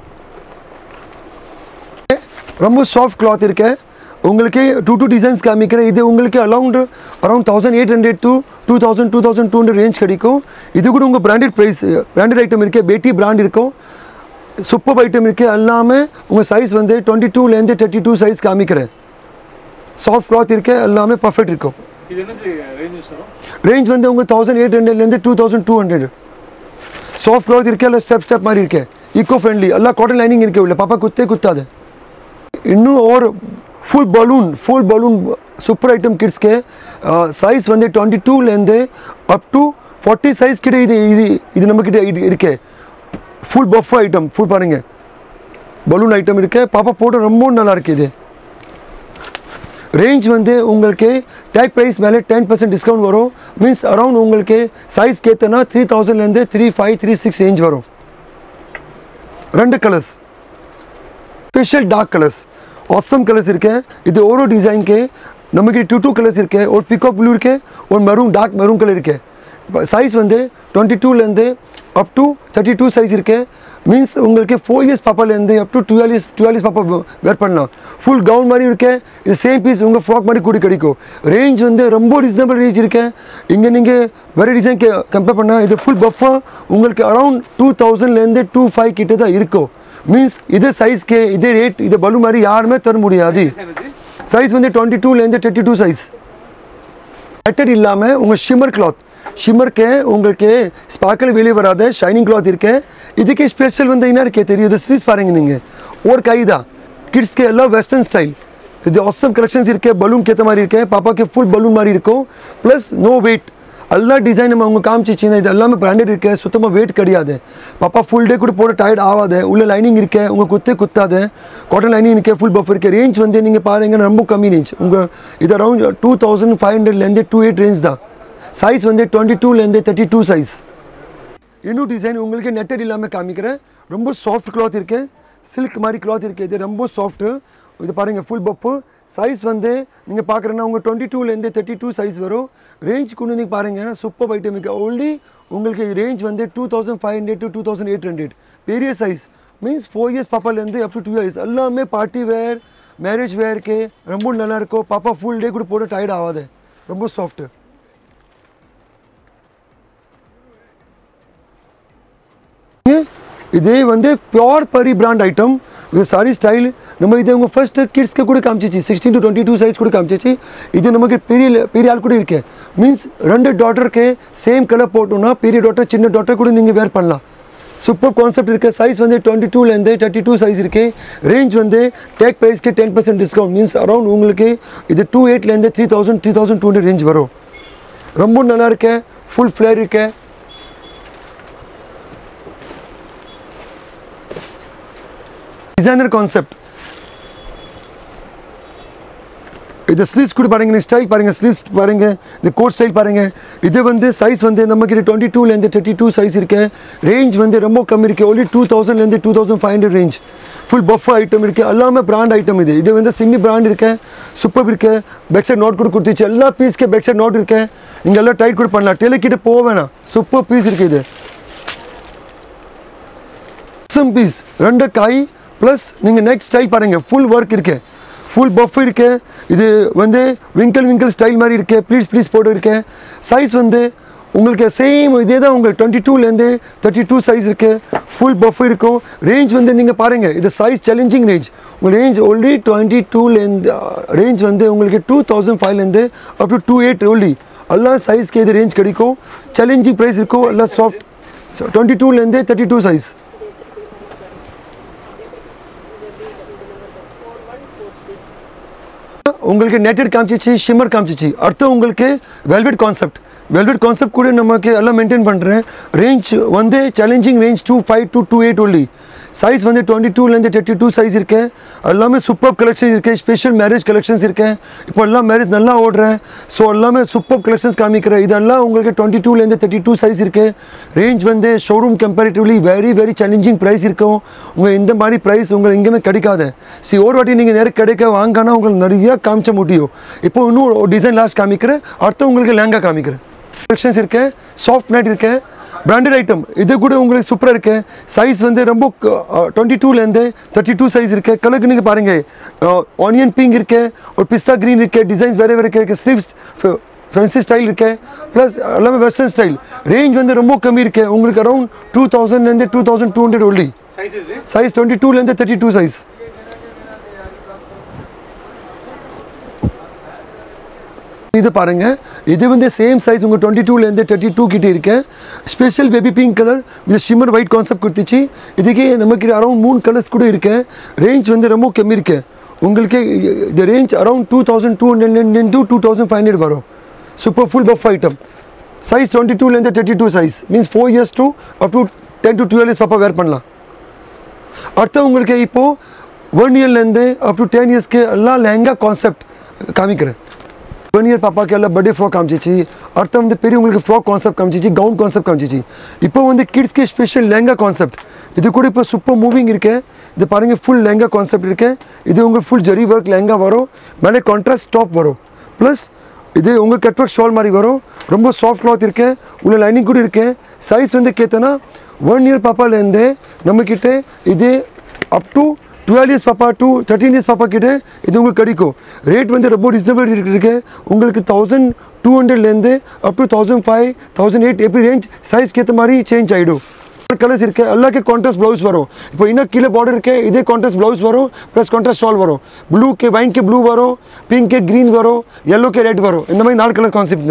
ரொம்ப சாஃப்ட் கிளாத் இருக்கு உங்களுக்கு டூ டூ டிசைன்ஸ் காமிக்கிறேன் இது உங்களுக்கு around around thousand eight hundred two two thousand two thousand two hundred range கிடைக்கும் இது கூட உங்கள் பிராண்டட் ப்ரைஸ் பிராண்டட் ஐட்டம் இருக்கு பேட்டி பிராண்ட் இருக்கும் சூப்பர் ஐட்டம் இருக்குது எல்லாமே உங்கள் சைஸ் வந்து டுவெண்ட்டி டூலேருந்து தேர்ட்டி டூ சைஸ் காமிக்கிறேன் சாஃப்ட் கிளாத் இருக்கு எல்லாமே பர்ஃபெக்ட் இருக்கும்
இது என்ன ஜி ரேஞ்சஸ் வரும்
ரேஞ்ச் வந்து உங்கள் தௌசண்ட் எயிட் ஹண்ட்ரட்லேருந்து two thousand two hundred soft cloth இருக்கு இல்லை ஸ்டெப் ஸ்டெப் மாதிரி இருக்கு ஈக்கோ ஃப்ரெண்ட்லி எல்லாம் காட்டன் லைனிங் இருக்கு உள்ள பாப்பா குத்தே குத்தாது இன்னும் ஒரு full balloon full balloon super item கிட்ஸ்க்கு சைஸ் வந்து டுவெண்ட்டி டூலேருந்து அப் டு ஃபார்ட்டி சைஸ் கிட்ட இது இது இது நம்மக்கிட்ட இது இருக்கு ஃபுல் பஃப் ஐட்டம் ஃபுல் பாருங்க பலூன் ஐட்டம் இருக்கு பாப்பா போட்டு ரொம்ப நல்லா இருக்கு இது ரேஞ்ச் வந்து உங்களுக்கு டேக் ப்ரைஸ் மேலே டென் பர்சன்ட் டிஸ்கவுண்ட் வரும் மீன்ஸ் அரௌண்ட் உங்களுக்கு சைஸ் கேத்தனா த்ரீ தௌசண்ட்லேருந்து three five three six range வரும் ரெண்டு colours special dark colours awesome colours இருக்கு இது ஒரு டிசைனுக்கு நமக்கு டூ டூ கலர்ஸ் இருக்கு ஒரு பிக்கோ ப்ளூ இருக்கு ஒரு மெரூன் டார்க் மெரூன் கலர் இருக்கு சைஸ் வந்து டுவெண்ட்டி டூலேருந்து up to thirty two size இருக்கு மீன்ஸ் உங்களுக்கு ஃபோர் இயர்ஸ் பாப்பாலேருந்து up to twelve years twelve years பாப்பா வேர் பண்ணலாம் ஃபுல் கவுன் மாதிரி இருக்கு இது சேம் பீஸ் உங்கள் ஃப்ராக் மாதிரி கூட கிடைக்கும் ரேஞ்ச் வந்து ரொம்ப ரீசனபிள் ரேஞ்ச் இருக்கு இங்கே நீங்கள் வேறு டிசைன் கம்பேர் பண்ணால் இது ஃபுல் பஃபாக உங்களுக்கு அரௌண்ட் டூ தௌசண்ட்லேருந்து டூ ஃபைவ் கிட்ட தான் இருக்கும் மீன்ஸ் இதே சைஸ்க்கு இதே ரேட் இதே பலு மாதிரி யாருமே தர முடியாது
சைஸ் என்னஜி
சைஸ் வந்து டுவெண்ட்டி டூலேருந்து தேர்ட்டி டூ சைஸ் மெட்டட் இல்லாமல் உங்கள் ஷிம்மர் கிளாத் ஷிம்மருக்கு உங்களுக்கு ஸ்பார்க்கிள் வெளியே வராத ஷைனிங் கிளாத் இருக்கு இதுக்கு ஸ்பெஷல் வந்து என்ன இருக்கே தெரியுது ஸ்லீவ்ஸ் பாருங்க நீங்கள் ஒரு கை தான் கிட்ஸ்க்கு எல்லாம் வெஸ்டர்ன் ஸ்டைல் இது ஆசம் கலெக்ஷன்ஸ் இருக்கு பலூன் ஏற்ற மாதிரி இருக்கு பாப்பாக்கு ஃபுல் பலூன் மாதிரி இருக்கும் ப்ளஸ் நோ வெயிட் எல்லா டிசைன் நம்ம அவங்க காமிச்சிச்சின்னா இது எல்லாமே பிராண்டட் இருக்கு சுத்தமாக வெயிட் கிடையாது பாப்பா ஃபுல் டே கூட போட டயர்ட் ஆகாது உள்ள லைனிங் இருக்கு உங்கள் குத்தே குத்தாது காட்டன் லைனிங் இருக்கு ஃபுல் பஃப் இருக்கு ரேஞ்ச் வந்து நீங்கள் பாருங்க ரொம்ப கம்மி ரேஞ்ச் உங்கள் இது அரௌண்ட் டூ தௌசண்ட் ஃபைவ் ஹண்ட்ரட்லேருந்து டூ எயிட் ரேஞ்ச் தான் சைஸ் வந்து டுவெண்ட்டி டூலேருந்து தேர்ட்டி டூ சைஸ் இன்னும் டிசைன் உங்களுக்கு நெட்டட் இல்லாமல் காமிக்கிறேன் ரொம்ப சாஃப்ட் கிளாத் இருக்கு சில்க் மாதிரி கிளாத் இருக்கு இது ரொம்ப சாஃப்ட்டு இது பாருங்க ஃபுல் பஃப்பு சைஸ் வந்து நீங்கள் பார்க்குறேன்னா உங்கள் டுவெண்ட்டி டூலேருந்து தேர்ட்டி டூ சைஸ் வரும் ரேஞ்ச் கொண்டு வந்து பாருங்க சூப்பர் ஐட்டம் இருக்கு ஓன்லி உங்களுக்கு ரேஞ்ச் வந்து two thousand five hundred to two thousand eight hundred பெரிய சைஸ் மீன்ஸ் ஃபோர் இயர்ஸ் பாப்பாலேருந்து அப் டு டூ இயர்ஸ் எல்லாமே பார்ட்டி வேர் மேரேஜ் வேருக்கு ரொம்ப நல்லா இருக்கும் பாப்பா ஃபுல் டே கூட போட்டு டயர்ட் ஆகாது ரொம்ப சாஃப்ட்டு இதே வந்து பியோர் பரி பிராண்ட் ஐட்டம் இது சாரி ஸ்டைல் நம்ம இது உங்கள் ஃபர்ஸ்ட் கிட்ஸ்க்கு கூட காமிச்சிச்சு sixteen to twenty two size கூட காமிச்சிச்சு இது நமக்கு பெரிய பெரிய ஆள் கூட இருக்கு மீன்ஸ் ரெண்டு டாட்டருக்கு சேம் கலர் போட்டோம்னா பெரிய டாட்டர் சின்ன டாட்டர் கூட நீங்கள் வேர் பண்ணலாம் சூப்பர் கான்செப்ட் இருக்கு சைஸ் வந்து டுவெண்ட்டி டூலேருந்து தேர்ட்டி டூ சைஸ் இருக்கு ரேஞ்ச் வந்து டேக் ப்ரைஸ்க்கு ten percent discount means around உங்களுக்கு இது டூ எயிட்லேருந்து three thousand three thousand two hundred range வரும் ரொம்ப நல்லா இருக்கு ஃபுல் ஃப்ளேர் இருக்கு டிசைனர் கான்செப்ட் இது ஸ்லீவ்ஸ் கூட பாருங்க ஸ்டைல் பாருங்க ஸ்லீவ்ஸ் பாருங்க இந்த கோட் ஸ்டைல் பாருங்க இது வந்து சைஸ் வந்து நம்ம கிட்ட டுவெண்ட்டி டூலேருந்து தேர்ட்டி டூ சைஸ் இருக்கு ரேஞ்ச் வந்து ரொம்ப கம்மி இருக்கு ஒன்லி டூ தௌசண்ட்லேருந்து two thousand five hundred range full puff item இருக்கு எல்லாமே பிராண்ட் ஐட்டம் இது இது வந்து சிம்மி பிராண்ட் இருக்கு சூப்பர் இருக்கு பேக் சைட் நோட் கூட கொடுத்துச்சு எல்லா பீஸ்க்கு பேக் சைட் நோட் இருக்கு நீங்கள் எல்லாம் டைட் கூட பண்ணலாம் டெய்லர் கிட்ட போக வேணாம் சூப்பர் பீஸ் இருக்கு இது சம் பீஸ் ரெண்டு காய் ப்ளஸ் நீங்கள் நெக்ஸ்ட் ஸ்டைல் பாருங்கள் ஃபுல் ஒர்க் இருக்கு ஃபுல் பஃப் இருக்கு இது வந்து விங்கிள் விங்கிள் ஸ்டைல் மாதிரி இருக்கு ப்ளீஸ் ப்ளீஸ் போட்டு இருக்கு சைஸ் வந்து உங்களுக்கு சேம் இதே தான் உங்களுக்கு டுவெண்ட்டி டூலேருந்து தேர்ட்டி டூ சைஸ் இருக்கு ஃபுல் பஃப் இருக்கும் ரேஞ்ச் வந்து நீங்கள் பாருங்கள் இது சைஸ் சேலஞ்சிங் ரேஞ்ச் உங்கள் ரேஞ்ச் ஒன்லி டுவெண்ட்டி டூலேருந்து ரேஞ்ச் வந்து உங்களுக்கு டூ தௌசண்ட் ஃபைவ்லேருந்து up to two eight only எல்லாம் சைஸ்க்கு இது ரேஞ்ச் கிடைக்கும் சேலஞ்சிங் ப்ரைஸ் இருக்கும் எல்லாம் சாஃப்ட் டுவெண்ட்டி டூலேருந்து தேர்ட்டி டூ சைஸ் உங்களுக்கு நெட்டட் காமிச்சிச்சு ஷிம்மர் காமிச்சிச்சு அடுத்து உங்களுக்கு வெல்வெட் கான்செப்ட் வெல்வெட் கான்செப்ட் கூட நமக்கு எல்லாம் மெயின்டைன் பண்ணுறேன் ரேஞ்ச் வந்து challenging range two five to two eight only size வந்து டுவெண்ட்டி டூலேருந்து தேர்ட்டி டூ சைஸ் இருக்கு எல்லாமே சூப்பர் கலெக்ஷன் இருக்கு ஸ்பெஷல் மேரேஜ் கலெக்ஷன்ஸ் இருக்கு இப்போ எல்லாம் மேரேஜ் நல்லா ஓடுறேன் ஸோ எல்லாமே சூப்பர் கலெக்ஷன்ஸ் காமிக்கிறேன் இதெல்லாம் உங்களுக்கு டுவெண்ட்டி டூலேருந்து தேர்ட்டி டூ சைஸ் இருக்கு ரேஞ்ச் வந்து showroom comparatively very very challenging price இருக்கும் உங்கள் இந்த மாதிரி ப்ரைஸ் உங்களுக்கு எங்கேயுமே கிடைக்காது சி ஒரு வாட்டி நீங்கள் நேரம் கிடைக்க வாங்கினா உங்களுக்கு நிறைய காமிச்ச முடியும் இப்போ இன்னும் ஒரு டிசைன் லாஸ்ட் காமிக்கிறேன் அடுத்து உங்களுக்கு லேங்கா காமிக்கிறேன் கலெக்ஷன்ஸ் இருக்கு சாஃப்ட் நைட் இருக்கு பிராண்டட் ஐட்டம் இது கூட உங்களுக்கு சூப்பராக இருக்கு சைஸ் வந்து ரொம்ப டுவெண்ட்டி டூலேருந்து தேர்ட்டி டூ சைஸ் இருக்கு கலருக்கு நீங்கள் பாருங்க ஆனியன் பிங்க் இருக்கு ஒரு பிஸ்தா க்ரீன் இருக்கு டிசைன்ஸ் வேறு வேறு இருக்கு ஸ்லீவ்ஸ் ஃபென்சி ஸ்டைல் இருக்கு ப்ளஸ் எல்லாமே வெஸ்டர்ன் ஸ்டைல் ரேஞ்ச் வந்து ரொம்ப கம்மி இருக்கு உங்களுக்கு அரௌண்ட் டூ தௌசண்ட்லேருந்து two thousand two hundred only
size இது
சைஸ் டுவெண்ட்டி டூலேருந்து தேர்ட்டி டூ சைஸ் இது பாருங்க இது வந்து சேம் சைஸ் உங்கள் டுவெண்ட்டி டூலேருந்து தேர்ட்டி டூ கிட்ட இருக்கு ஸ்பெஷல் பேபி பிங்க் கலர் இது ஷிம்மர் ஒயிட் கான்செப்ட் கொடுத்துச்சு இதுக்கு நமக்கு அரௌண்ட் மூணு கலர்ஸ் கூட இருக்கு ரேஞ்ச் வந்து ரொம்ப கம்மி இருக்கு உங்களுக்கு இந்த range around two thousand two hundred two two thousand five hundred வரும் super full puff item size twenty டூலேருந்து thirty two size means four years to up to ten to twelve years பாப்பா வேர் பண்ணலாம் அடுத்து உங்களுக்கு இப்போது ஒன் இயர்லேருந்து அப் டு டென் இயர்ஸ்க்கு எல்லாம் லெஹங்கா கான்செப்ட் காமிக்கிறேன் ஒன் இயர் பாப்பாக்கு எல்லாம் பர்த்டே ஃப்ராக் காமிச்சிச்சு அடுத்து வந்து பெரியவங்களுக்கு ஃப்ராக் கான்செப்ட் காமிச்சிச்சு கவுன் கான்செப்ட் காமிச்சிச்சு இப்போ வந்து கிட்ஸ்க்கு ஸ்பெஷல் லெஹங்கா கான்செப்ட் இது கூட இப்போ சூப்பர் மூவிங் இருக்கு இது பாருங்கள் ஃபுல் லெஹங்கா கான்செப்ட் இருக்கு இது உங்களுக்கு ஃபுல் ஜரி ஒர்க் லெஹங்கா வரும் மேலே கான்ட்ராஸ்ட் டாப் வரும் ப்ளஸ் இது உங்கள் கட்வர்க் ஷால் மாதிரி வரும் ரொம்ப சாஃப்ட் கிளாத் இருக்கு உள்ள லைனிங் கூட இருக்கு சைஸ் வந்து கேத்தனா ஒன் இயர் பாப்பாலேருந்து நம்மக்கிட்ட இது அப் டு டுவெல் இயர்ஸ் பாப்பா டூ தேர்ட்டீன் இயர்ஸ் பாப்பா கிட்ட இது உங்களுக்கு கிடைக்கும் ரேட் வந்து ரொம்ப ரீசனபிள் இருக்கு உங்களுக்கு தௌசண்ட் டூ ஹண்ட்ரட்லேருந்து up to thousand five thousand eight எப்படி ரேஞ்ச் சைஸ்க்கு ஏற்ற மாதிரி சேஞ்ச் ஆகிடும் கலர்ஸ் இருக்கு எல்லாக்கே கான்ட்ராஸ்ட் ப்ளவுஸ் வரும் இப்போ இன்னும் கீழே பார்டர் இருக்கு இதே கான்ட்ராஸ்ட் ப்ளவுஸ் வரும் ப்ளஸ் கான்ட்ராஸ்ட் ஷால் வரும் ப்ளூ கே வைன் கே ப்ளூ வரும் பிங்க் கே க்ரீன் வரும் yellow கே ரெட் வரும் இந்த மாதிரி நாலு கலர் கான்செப்ட்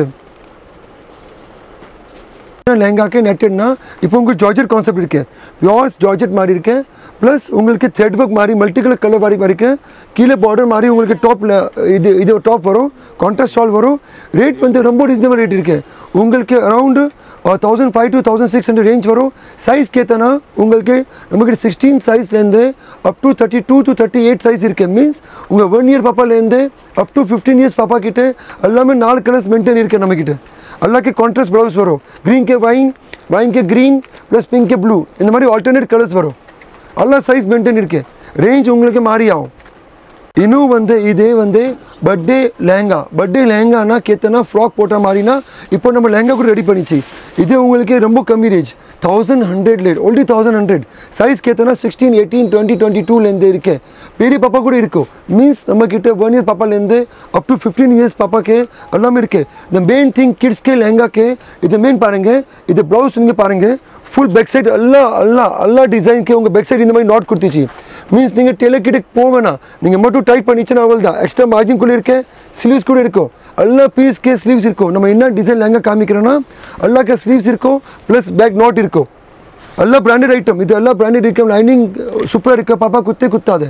லெஹங்காக்கே நெட்டட்னா இப்போ உங்களுக்கு ஜார்ஜெட் கான்செப்ட் இருக்கு பியோர்ஸ் ஜார்ஜெட் மாதிரி இருக்கு ப்ளஸ் உங்களுக்கு த்ரெட் ஒர்க் மாதிரி மல்டி கலர் கலர் மாதிரி இருக்கு கீழே பார்டர் மாதிரி உங்களுக்கு டாப்பில் இது இது டாப் வரும் கான்ட்ராஸ்ட் ஷால் வரும் ரேட் வந்து ரொம்ப ரீசனபிள் ரேட் இருக்கு உங்களுக்கு around thousand five to thousand six hundred range வரும் சைஸ் கேத்தனா உங்களுக்கு நமக்கு சிக்ஸ்டீன் சைஸ்லேருந்து up to thirty two to thirty eight size இருக்கு மீன்ஸ் உங்கள் ஒன் இயர் பாப்பாலேருந்து அப் டு ஃபிஃப்டீன் இயர்ஸ் பாப்பா கிட்ட எல்லாமே நாலு கலர்ஸ் மெயின்டைன் இருக்கு நம்மக்கிட்ட எல்லாக்கே கான்ட்ராஸ்ட் ப்ளவுஸ் வரும் க்ரீன் கே வைன் வைன் கே க்ரீன் ப்ளஸ் பிங்க் கே ப்ளூ இந்த மாதிரி ஆல்டர்னேட் கலர்ஸ் வரும் எல்லா சைஸ் மெயின்டைன் இருக்கு ரேஞ்ச் உங்களுக்கு மாறி ஆகும் இன்னும் வந்து இதே வந்து பர்த்டே லெஹங்கா பர்த்டே லெஹங்கானா கேத்தனா ஃப்ராக் போட்ட மாதிரினா இப்போ நம்ம லெஹங்கா கூட ரெடி பண்ணிச்சு இது உங்களுக்கு ரொம்ப கம்மி range thousand hundred late only thousand hundred size கேத்தனா சிக்ஸ்டீன் எயிட்டீன் டுவெண்ட்டி டுவெண்ட்டி டூலேருந்து இருக்கு பெரிய பாப்பா கூட இருக்கும் மீன்ஸ் நம்ம கிட்ட ஒன் இயர் பாப்பாலேருந்து அப் டு ஃபிஃப்டீன் இயர்ஸ் பாப்பாக்கு எல்லாமே இருக்கு இந்த மெயின் திங் கிட்ஸ்க்கு லெஹங்காக்கு இது மெயின் பாருங்க இது ப்ளவுஸ் இங்கே பாருங்க ஃபுல் பேக் சைடு எல்லா எல்லா எல்லா டிசைனுக்கு உங்கள் பேக் சைடு இந்த மாதிரி நாட் கொடுத்துச்சு மீன்ஸ் நீங்கள் டெய்லர் கிட்ட போவேணா நீங்கள் மட்டும் டைட் பண்ணிச்சுன்னா அவள் தான் எக்ஸ்ட்ரா மார்ஜின் கூட இருக்கு ஸ்லீவ்ஸ் கூட இருக்கும் எல்லா பீஸ்க்கே ஸ்லீவ்ஸ் இருக்கும் நம்ம என்ன டிசைன் லெங்க காமிக்கிறோன்னா எல்லாக்கே ஸ்லீவ்ஸ் இருக்கும் ப்ளஸ் பேக் நாட் இருக்கும் எல்லா பிராண்டட் ஐட்டம் இது எல்லா பிராண்டட் ஐட்டம் லைனிங் சூப்பராக இருக்கு பாப்பா குத்தே குத்தாது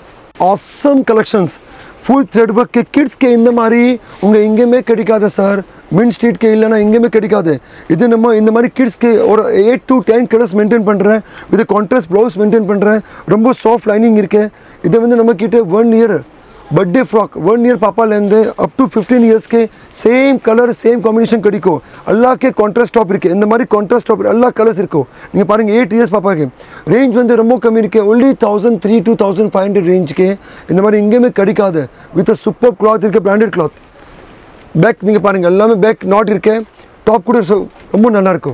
awesome collections full thread work கிட்ஸ்க்கு இந்த மாதிரி உங்கள் எங்கேயுமே கிடைக்காது சார் மின் ஸ்ட்ரீட்க்கு இல்லைன்னா எங்கேயுமே கிடைக்காது இது நம்ம இந்த மாதிரி கிட்ஸ்க்கு ஒரு eight to ten colours maintain பண்ணுறேன் இது கான்ட்ராஸ்ட் ப்ளவுஸ் மெயின்டைன் பண்ணுறேன் ரொம்ப சாஃப்ட் லைனிங் இருக்கு இது வந்து நம்மக்கிட்ட one year birthday frock one year பாப்பாலேருந்து அப் டு ஃபிஃப்டீன் இயர்ஸ்க்கு சேம் கலர் சேம் காம்பினேஷன் கிடைக்கும் எல்லாக்கே கான்ட்ராஸ்ட் டாப் இருக்குது இந்த மாதிரி கான்ட்ராஸ்ட் டாப் எல்லா கலர்ஸ் இருக்கும் நீங்கள் பாருங்கள் எயிட் இயர்ஸ் பாப்பாக்கு ரேஞ்ச் வந்து ரொம்ப கம்மி இருக்குது only thousand three to thousand five hundred ரேஞ்சுக்கு இந்த மாதிரி எங்கேயுமே கிடைக்காது வித் சூப்பர் கிளாத் இருக்குது பிராண்டட் கிளாத் பேக் நீங்கள் பாருங்கள் எல்லாமே பேக் நாட் இருக்கு டாப் கூட so- ரொம்ப நல்லா இருக்கும்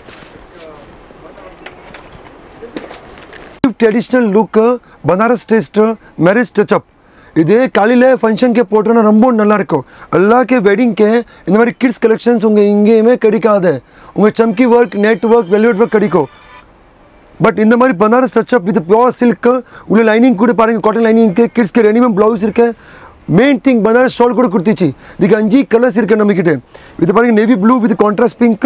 traditional look Banaras taste marriage touch up இது காலையில் ஃபங்க்ஷனுக்கு போட்டோன்னா ரொம்ப நல்லா இருக்கும் எல்லாருக்கே வெட்டிங்க்கு இந்த மாதிரி கிட்ஸ் கலெக்ஷன்ஸ் உங்கள் எங்கேயுமே கிடைக்காது உங்கள் chamki work net work velvet work கிடைக்கும் பட் இந்த மாதிரி Banaras touch up with pure silk உள்ள லைனிங் கூட பாருங்க காட்டன் லைனிங் இருக்கு கிட்ஸ்க்கு ரெடிமேட் ப்ளவுஸ் இருக்கு மெயின் திங் பனாரஸ் ஷால் கூட கொடுத்துச்சு இதுக்கு அஞ்சு கலர்ஸ் இருக்கு நம்மக்கிட்ட இது பாருங்க navy blue with contrast pink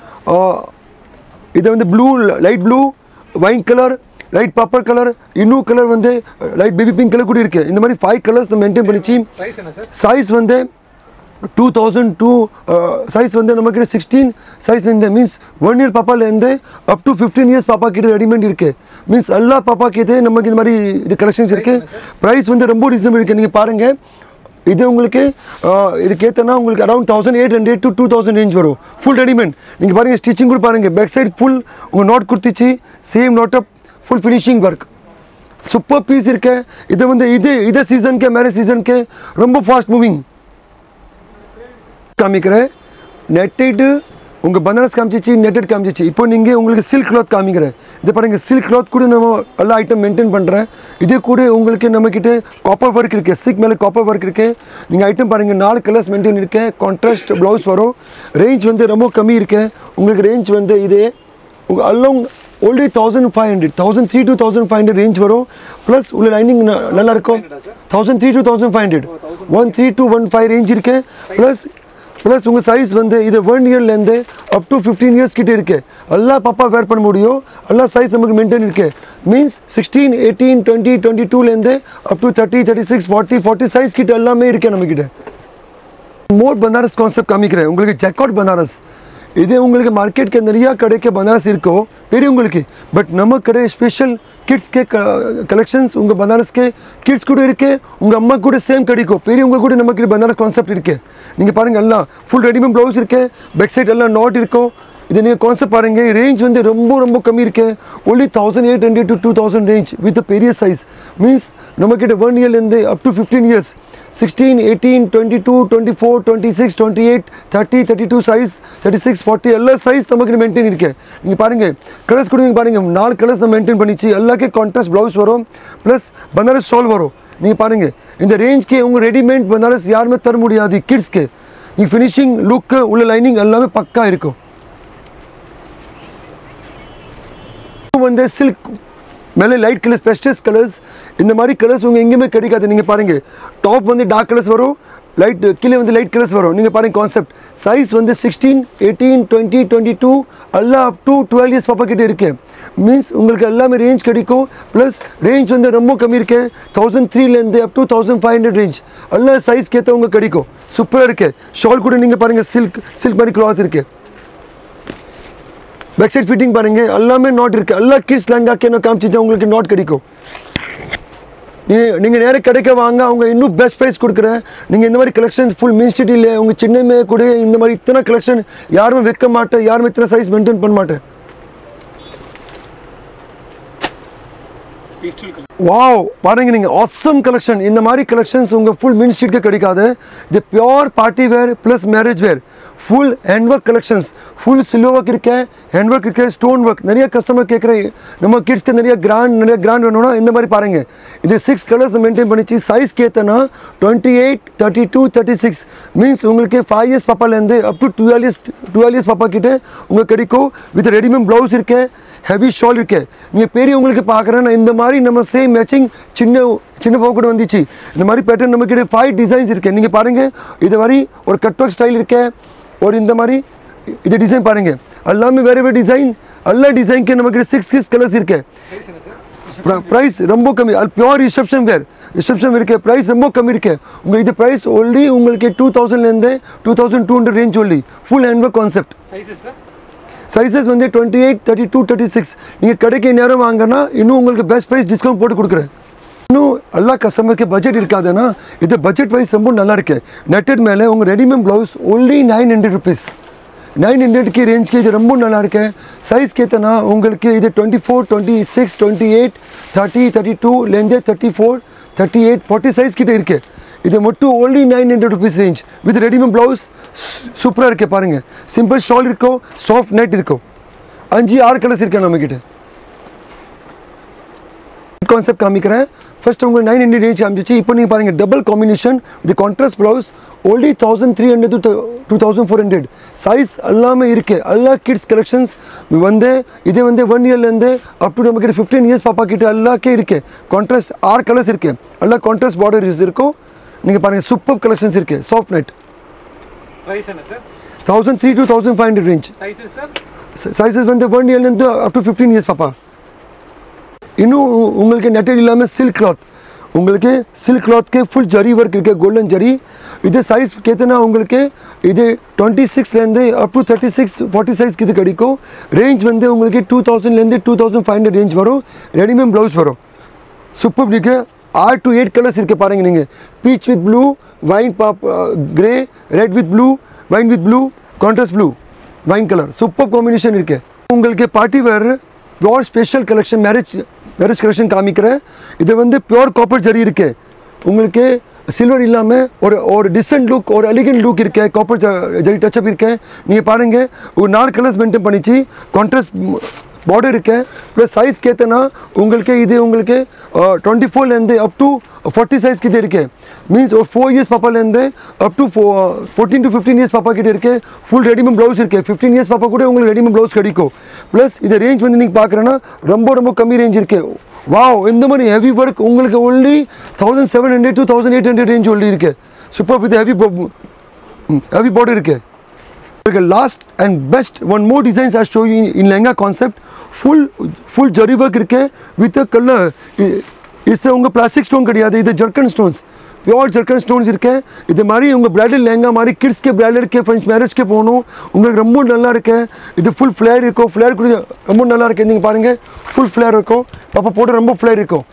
இது வந்து blue light blue wine colour light purple colour இன்னும் கலர் வந்து லைட் பேபி பிங்க் கலர் கூட இருக்கு இந்த மாதிரி ஃபைவ் கலர்ஸ் மெயின்டைன் பண்ணிச்சு
ப்ரைஸ் என்ன சார்
சைஸ் வந்து டூ தௌசண்ட் டூ சைஸ் வந்து நம்மக்கிட்ட சிக்ஸ்டீன் சைஸ்லேருந்து மீன்ஸ் ஒன் இயர் பாப்பாலேருந்து அப் டு ஃபிஃப்டீன் இயர்ஸ் பாப்பா கிட்ட ரெடிமேட் இருக்கு மீன்ஸ் எல்லா பாப்பா கிட்டே நமக்கு இந்த மாதிரி இது கலெக்ஷன்ஸ் இருக்கு ப்ரைஸ் வந்து ரொம்ப ரீசனபிள் இருக்கு நீங்கள் பாருங்க இது உங்களுக்கு அஹ், இதுக்கு ஏற்றனா உங்களுக்கு around thousand eight hundred to two thousand range வரும் ஃபுல் ரெடிமேட் நீங்கள் பாருங்கள் ஸ்டிச்சிங் கூட பாருங்கள் பேக் சைடு ஃபுல் உங்கள் நாட் கொடுத்துச்சு same knot up full finishing work super piece இருக்கு இது வந்து இது இதே சீசனுக்கு மேரேஜ் சீசனுக்கு ரொம்ப ஃபாஸ்ட் மூவிங் காமிக்கிறேன் நெட்டட் உங்கள் பனாரஸ் காமிச்சிச்சு நெட்டட் காமிச்சிச்சு இப்போ நீங்கள் உங்களுக்கு சில்க் கிளாத் காமிக்கிறேன் இது பாருங்கள் சில்க் கிளாத் கூட நம்ம எல்லா ஐட்டம் மெயின்டைன் பண்ணுறேன் இதே கூட உங்களுக்கு நம்மக்கிட்ட காப்பர் ஒர்க் இருக்குது சில்க் மேலே காப்பர் ஒர்க் இருக்குது நீங்கள் ஐட்டம் பாருங்கள் நாலு கலர்ஸ் மெயின்டைன் இருக்கு கான்ட்ராஸ்ட் ப்ளவுஸ் வரும் ரேஞ்ச் வந்து ரொம்ப கம்மி இருக்கு உங்களுக்கு ரேஞ்ச் வந்து இது உங்கள் அலோங் ஓல்டி thousand five hundred thousand three to thousand five hundred range வரும் ப்ளஸ் உள்ள லைனிங் நல்லா இருக்கும் thousand three to thousand five hundred one three to one five range இருக்கு ப்ளஸ் ப்ளஸ் உங்கள் சைஸ் வந்து இது ஒன் இயர்லேருந்து அப் டு ஃபிஃப்டீன் இயர்ஸ் கிட்ட இருக்கு எல்லா பாப்பா வேர் பண்ண முடியும் எல்லா சைஸ் நமக்கு மெயின்டைன் இருக்கு means sixteen eighteen twenty twenty டூலேருந்து up to thirty thirty six forty forty size கிட்ட எல்லாமே இருக்கு நம்மக்கிட்ட மோர் பனாரஸ் கான்செப்ட் காமிக்கிறேன் உங்களுக்கு ஜெக்காட் பனாரஸ் இது உங்களுக்கு மார்க்கெட் के நிறையா கடைக்கு பனாரஸ் இருக்கும் பெரியவங்களுக்கு பட் நம்ம கடை ஸ்பெஷல் கிட்ஸ் के கலெக்ஷன்ஸ் உங்கள் பனாரஸ் के கிட்ஸ் கூட இருக்கு உங்கள் அம்மா கூட சேம் கிடைக்கும் பெரியவங்க கூட நமக்கு பனாரஸ் கான்செப்ட் இருக்கு நீங்கள் பாருங்க எல்லாம் ஃபுல் ரெடிமேட் ப்ளவுஸ் இருக்கு பேக் சைட் எல்லாம் நாட் இருக்கும் இது நீங்கள் கான்செப்ட் பாருங்க ரேஞ்ச் வந்து ரொம்ப ரொம்ப கம்மி இருக்கு only thousand eight hundred to two thousand range with பெரிய சைஸ் மீன்ஸ் நம்மக்கிட்ட ஒன் இயர்லேருந்து up to fifteen years sixteen eighteen twenty two twenty four twenty six twenty eight thirty thirty two size thirty six forty எல்லா சைஸ் நமக்கு மெயின்டைன் இருக்கு நீங்கள் பாருங்கள் கலர்ஸ் கூட நீங்கள் பாருங்கள் நாலு கலர்ஸ் நம்ம மெயின்டைன் பண்ணிச்சு எல்லாக்கே கான்ட்ராஸ்ட் ப்ளவுஸ் வரும் ப்ளஸ் பனாரஸ் ஷால் வரும் நீங்கள் பாருங்கள் இந்த ரேஞ்ச்க்கு உங்கள் ரெடிமேட் பனாரஸ் யாருமே தர முடியாது கிட்ஸ்க்கு நீங்கள் ஃபினிஷிங் லுக்கு உள்ள லைனிங் எல்லாமே பக்கா இருக்கும் வந்து சில்க் மேலே லைட் கலர்ஸ் பெஸ்டஸ் கலர்ஸ் இந்த மாதிரி கலர்ஸ் உங்கள் எங்கேயுமே கிடைக்காது நீங்கள் பாருங்கள் டாப் வந்து டார்க் கலர்ஸ் வரும் லைட் கீழே வந்து லைட் கலர்ஸ் வரும் நீங்கள் பாருங்கள் கான்செப்ட் சைஸ் வந்து sixteen eighteen twenty twenty two எல்லாம் அப் டு டுவெல் இயர்ஸ் பாப்பா கிட்ட இருக்கு மீன்ஸ் உங்களுக்கு எல்லாமே ரேஞ்ச் கிடைக்கும் ப்ளஸ் ரேஞ்ச் வந்து ரொம்ப கம்மி இருக்கு தௌசண்ட் த்ரீலேருந்து up to thousand five hundred range எல்லா சைஸ்க்கு ஏற்றவங்க கிடைக்கும் சூப்பராக இருக்கு ஷால் கூட நீங்கள் பாருங்கள் சில்க் சில்க் மாதிரி கிளாத் இருக்குது பேக் சைட் ஃபிட்டிங் பாருங்க எல்லாமே நாட் இருக்கு எல்லா கிட்ஸ் லெங்காக்கே நான் காமிச்சிட்டு உங்களுக்கு நாட் கிடைக்கும் நீ நீங்கள் நேர கடைக்க வாங்க அவங்க இன்னும் பெஸ்ட் ப்ரைஸ் கொடுக்குறேன் நீங்கள் இந்த மாதிரி கலெக்ஷன் ஃபுல் மீன் ஸ்ட்ரீட்டில் உங்கள் சின்னமே கூட இந்த மாதிரி இத்தனை கலெக்ஷன் யாருமே வைக்க மாட்டேன் யாருமே இத்தனை சைஸ் மெயின்டைன் பண்ண மாட்டேன்
பீஸ்டல் கலர்
வாவ் பாருங்க நீங்கள் awesome கலெக்ஷன் இந்த மாதிரி கலெக்ஷன்ஸ் உங்கள் ஃபுல் மீன் ஸ்ட்ரீட்க்கு கிடைக்காது இது pure party wear plus marriage wear full hand work collections full silver work இருக்கு ஹேண்ட் ஒர்க் இருக்கு ஸ்டோன் ஒர்க் நிறைய கஸ்டமர் கேட்குற நம்ம கிட்ஸ்க்கு நிறைய கிராண்ட் நிறைய கிராண்ட் வேணும்னா இந்த மாதிரி பாருங்க இது சிக்ஸ் கலர்ஸ் மெயின்டைன் பண்ணிச்சு சைஸ் கேத்தனா twenty eight thirty two thirty six means உங்களுக்கு ஃபைவ் இயர்ஸ் பாப்பாலேருந்து up to twelve years twelve years பாப்பா கிட்ட உங்களுக்கு கிடைக்கும் வித் ரெடிமேட் ப்ளவுஸ் இருக்கு ஹெவி ஷால் இருக்கு நீங்கள் பெரியவங்களுக்கு பார்க்குறேன்னா இந்த மாதிரி நம்ம சேம் மேட்சிங் சின்ன சின்ன பாவு கூட வந்துச்சு இந்த மாதிரி பேட்டர்ன் நம்ம கிட்ட ஃபைவ் டிசைன்ஸ் இருக்கு நீங்கள் பாருங்க இது மாதிரி ஒரு கட் ஒர்க் ஸ்டைல் இருக்கு ஒரு இந்த மாதிரி இது டிசைன் பாருங்க எல்லாமே வேறு வேறு டிசைன் எல்லா டிசைனுக்கு நம்ம கிட்ட சிக்ஸ் சிக்ஸ் கலர்ஸ் இருக்கு
ப்ரைஸ் என்ன சார்
ப்ரைஸ் ரொம்ப கம்மி அது பியோர் ரிசப்ஷன் வேர் ரிசப்ஷன் இருக்கு ப்ரைஸ் ரொம்ப கம்மி இருக்கு உங்கள் இது ப்ரைஸ் ஒன்லி உங்களுக்கு டூ தௌசண்ட்லேருந்து two thousand two hundred range only full hand work concept
sizes sir
sizes வந்து twenty eight thirty two thirty six நீங்கள் கடைக்கு நேரம் வாங்கினா இன்னும் உங்களுக்கு பெஸ்ட் ப்ரைஸ் டிஸ்கவுண்ட் போட்டு கொடுக்குறேன் இன்னும் எல்லா கஸ்டமருக்கு பட்ஜெட் இருக்காதுன்னா இது பட்ஜெட் வைஸ் ரொம்ப நல்லா இருக்கு நெட்டட் மேலே உங்கள் readymade blouse only nine hundred rupees nine ஹண்ட்ரட்க்கு ரேஞ்ச்க்கு இது ரொம்ப நல்லா இருக்கு சைஸ் கேத்தனா உங்களுக்கு இது twenty four twenty six twenty eight thirty thirty டூலேருந்து thirty four thirty eight forty size கிட்ட இருக்கு இது மட்டும் only nine hundred rupees range with readymade blouse சூப்பராக இருக்கு பாருங்க சிம்பிள் ஷால் இருக்கும் சாஃப்ட் நெட் இருக்கும் அஞ்சு ஆறு கலர்ஸ் இருக்கு நம்மக்கிட்ட கான்செப்ட் காமிக்கிறேன் ஃபர்ஸ்ட் உங்களுக்கு நைன் ஹண்ட்ரட் ரேஞ்ச் காமிச்சிச்சு இப்போ நீங்கள் பாருங்கள் டபுள் காம்பினேஷன் இது contrast blouse only thousand three hundred to two thousand four hundred size எல்லாமே இருக்குது எல்லா கிட்ஸ் கலெக்ஷன்ஸ் வந்து இது வந்து ஒன் இயர்லேருந்து அப் டு நம்மக்கிட்ட ஃபிஃப்டீன் இயர்ஸ் பாப்பா கிட்ட எல்லாக்கே இருக்குது கான்ட்ராஸ்ட் ஆறு கலர்ஸ் இருக்குது எல்லா கான்ட்ராஸ்ட் பார்டர் இருக்கும் நீங்கள் பாருங்கள் சூப்பர் கலெக்ஷன்ஸ் இருக்குது சாஃப்ட் நெட்
ப்ரைஸ் என்ன sir
thousand three to thousand five hundred range
sizes sir
sizes வந்து ஒன் இயர்லேருந்து அப் டு ஃபிஃப்டீன் இயர்ஸ் பாப்பா இன்னும் உ- உங்களுக்கு நெட்டட் இல்லாமல் சில்க் கிளாத் உங்களுக்கு சில்க் கிளாத்க்கு ஃபுல் ஜரி ஒர்க் இருக்கு கோல்டன் ஜரி இது சைஸ் கேத்தனா உங்களுக்கு இது டுவெண்ட்டி சிக்ஸ்லேருந்து up to thirty six forty சைஸ்க்கு இது கிடைக்கும் ரேஞ்ச் வந்து உங்களுக்கு டூ தௌசண்ட்லேருந்து two thousand five hundred range வரும் ரெடிமேட் ப்ளவுஸ் வரும் சூப்பர் இருக்கு ஆறு டு எயிட் கலர்ஸ் இருக்கு பாருங்க நீங்க peach with blue wine pop grey red with blue wine with blue contrast blue wine colour super combination இருக்கு உங்களுக்கு party wear pure special collection marriage marriage collection காமிக்கிறேன் இது வந்து பியோர் காப்பர் ஜரி இருக்கு உங்களுக்கு சில்வர் இல்லாமல் ஒரு ஒரு டிசன்ட் லுக் ஒரு எலிகன்ட் லுக் இருக்கு காப்பர் ஜரி டச்சப் இருக்கு நீங்கள் பாருங்க ஒரு நாலு கலர்ஸ் மெயின்டைன் பண்ணிச்சு கான்ட்ராஸ்ட் பார்டர் இருக்கு ப்ளஸ் சைஸ் கேத்தனா உங்களுக்கு இது உங்களுக்கு டுவெண்ட்டி ஃபோர்லேருந்து அப் டு ஃபார்ட்டி சைஸ் கிட்ட இருக்கு மீன்ஸ் ஒரு ஃபோர் இயர்ஸ் பாப்பாலேருந்து up to four fourteen to fifteen years பாப்பா கிட்ட இருக்கு ஃபுல் ரெடிமேட் ப்ளவுஸ் இருக்கு ஃபிஃப்டீன் இயர்ஸ் பாப்பா கூட உங்களுக்கு ரெடிமேட் ப்ளவுஸ் கிடைக்கும் ப்ளஸ் இது ரேஞ்ச் வந்து நீங்கள் பார்க்குறேன்னா ரொம்ப ரொம்ப கம்மி ரேஞ்ச் இருக்கு வாவ் இந்த மாதிரி ஹெவி ஒர்க் உங்களுக்கு only thousand seven hundred two thousand eight hundred range only இருக்கு super with heavy heavy border இருக்கு Okay, last and best one more designs I show you in, in lehenga concept full full jari work இருக்கு with a color இது உங்க பிளாஸ்டிக் ஸ்டோன் கிடையாது இது zircon stones pure zircon stones இருக்கு இது மாதிரி உங்க பிரைடல் லெஹங்கா மாதிரி கிட்ஸ்க்கு பிரைடலுக்கு ஃப்ரெண்ட்ஸ் மேரேஜ்க்கு போகணும் உங்களுக்கு ரொம்ப நல்லா இருக்கு இது ஃபுல் ஃப்ளேர் இருக்கும் ஃப்ளேர் கூட ரொம்ப நல்லா இருக்கு நீங்க பாருங்க ஃபுல் ஃப்ளேர் இருக்கும் பாப்பா போட்டு ரொம்ப ஃப்ளேர் இருக்கும்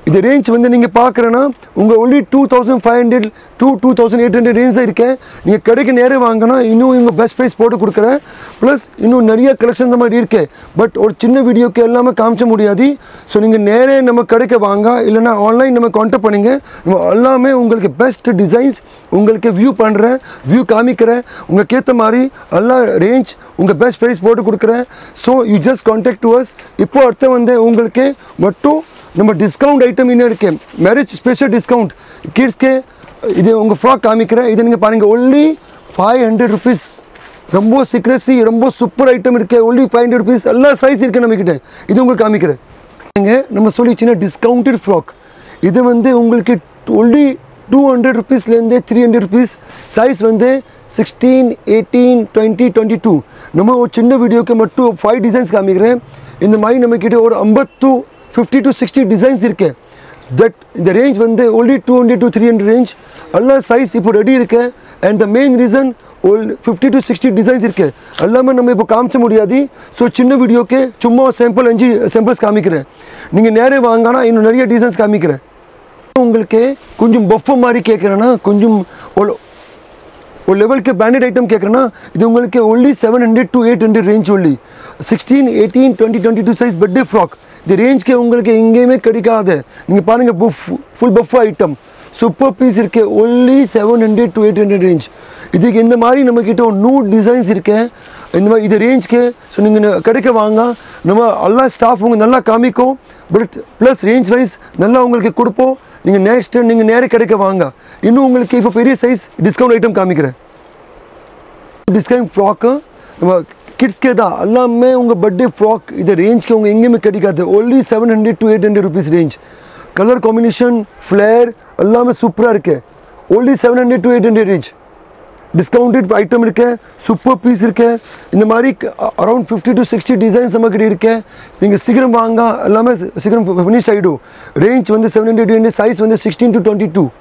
இது ரேஞ்ச் வந்து நீங்கள் பார்க்குறேன்னா உங்கள் only two thousand five hundred two two thousand eight hundred range தான் இருக்கேன் நீங்கள் கடைக்கு நேரம் வாங்கினா இன்னும் இவங்க பெஸ்ட் ப்ரைஸ் போட்டு கொடுக்குறேன் ப்ளஸ் இன்னும் நிறைய கலெக்ஷன் இந்த மாதிரி இருக்கு பட் ஒரு சின்ன வீடியோக்கு எல்லாமே காமிச்ச முடியாது ஸோ நீங்கள் நேரே நம்ம கடைக்கு வாங்க இல்லைன்னா ஆன்லைன் நம்ம கான்டாக்ட் பண்ணுங்க நம்ம எல்லாமே உங்களுக்கு பெஸ்ட் டிசைன்ஸ் உங்களுக்கு வியூ பண்ணுறேன் வியூ காமிக்கிறேன் உங்களுக்கு ஏற்ற மாதிரி எல்லா ரேஞ்ச் உங்கள் பெஸ்ட் ப்ரைஸ் போட்டு கொடுக்குறேன் so you just contact to us இப்போ அடுத்து வந்து உங்களுக்கு மட்டும் நம்ம டிஸ்கவுண்ட் ஐட்டம் இன்னும் இருக்கு மேரேஜ் ஸ்பெஷல் டிஸ்கவுண்ட் கிட்ஸ்க்கு இது உங்கள் ஃப்ராக் காமிக்கிறேன் இது நீங்கள் பாருங்கள் ஒன்லி ஃபைவ் ஹண்ட்ரட் ருபீஸ் ரொம்ப சீக்ரஸி ரொம்ப சூப்பர் ஐட்டம் இருக்கு ஒன்லி ஃபைவ் ஹண்ட்ரட் ருபீஸ் எல்லா சைஸ் இருக்கு நம்மக்கிட்ட இது உங்களுக்கு காமிக்கிறேன் இங்க நம்ம சொல்லிச்சுன்னா டிஸ்கவுண்டட் ஃப்ராக் இது வந்து உங்களுக்கு ஒன்லி டூ ஹண்ட்ரட் ருபீஸ்லேருந்து த்ரீ ஹண்ட்ரட் ருபீஸ் சைஸ் வந்து sixteen eighteen twenty twenty two நம்ம ஒரு சின்ன வீடியோக்கு மட்டும் ஃபைவ் டிசைன்ஸ் காமிக்கிறேன் இந்த மாதிரி நம்மக்கிட்ட ஒரு ஐம்பத்து ஃபிஃப்டி டு சிக்ஸ்டி டிசைன்ஸ் இருக்கு தட் இந்த ரேஞ்ச் வந்து only two hundred to three hundred range எல்லா சைஸ் இப்போ ரெடி இருக்கு அண்ட் த மெயின் ரீசன் ஒரு ஃபிஃப்டி டு சிக்ஸ்டி டிசைன்ஸ் இருக்கு எல்லாமே நம்ம இப்போ காமிச்ச முடியாது ஸோ சின்ன வீடியோக்கு சும்மா சாம்பிள் அஞ்சு சாம்பிள்ஸ் காமிக்கிறேன் நீங்கள் நேரே வாங்கினா இன்னும் நிறைய டிசைன்ஸ் காமிக்கிறேன் உங்களுக்கு கொஞ்சம் பஃப் மாதிரி கேட்குறேன்னா கொஞ்சம் ஒரு ஒரு லெவலுக்கு பிராண்டட் ஐட்டம் கேட்குறேன்னா இது உங்களுக்கு only seven hundred to eight hundred range only sixteen eighteen twenty twenty two size birthday frock இது ரேஞ்ச்க்கு உங்களுக்கு எங்கேயுமே கிடைக்காது நீங்கள் பாருங்கள் puff full puff item super piece இருக்கு only seven hundred to eight hundred range இதுக்கு இந்த மாதிரி நம்மக்கிட்ட ஒரு நூறு டிசைன்ஸ் இருக்கு இந்த மாதிரி இது ரேஞ்ச்க்கு ஸோ நீங்கள் கிடைக்க வாங்க நம்ம எல்லா ஸ்டாஃப் உங்க நல்லா காமிக்கும் பட் ப்ளஸ் ரேஞ்ச் வைஸ் நல்லா உங்களுக்கு கொடுப்போம் நீங்கள் நெக்ஸ்ட் நீங்கள் நேரே கிடைக்க வாங்க இன்னும் உங்களுக்கு இப்போ பெரிய சைஸ் டிஸ்கவுண்ட் ஐட்டம் காமிக்கிறேன் டிஸ்கவுண்ட் ஃப்ராக்கு நம்ம கிட்ஸ்க்கே தான் எல்லாமே உங்கள் பர்த்டே ஃப்ராக் இது ரேஞ்ச்க்கு உங்கள் எங்கேயுமே கிடைக்காது only seven hundred to eight hundred rupees range colour combination flare எல்லாமே சூப்பராக இருக்கு only seven hundred to eight hundred range discounted item இருக்கு சூப்பர் பீஸ் இருக்கு இந்த மாதிரி around fifty to sixty designs நம்மக்கிட்ட இருக்கு நீங்கள் சீக்கிரம் வாங்க எல்லாமே சீக்கிரம் ஃபினிஷ் ஆகிடும் ரேஞ்ச் வந்து செவன் ஹண்ட்ரட் ஹண்ட்ரட் சைஸ் வந்து sixteen to twenty two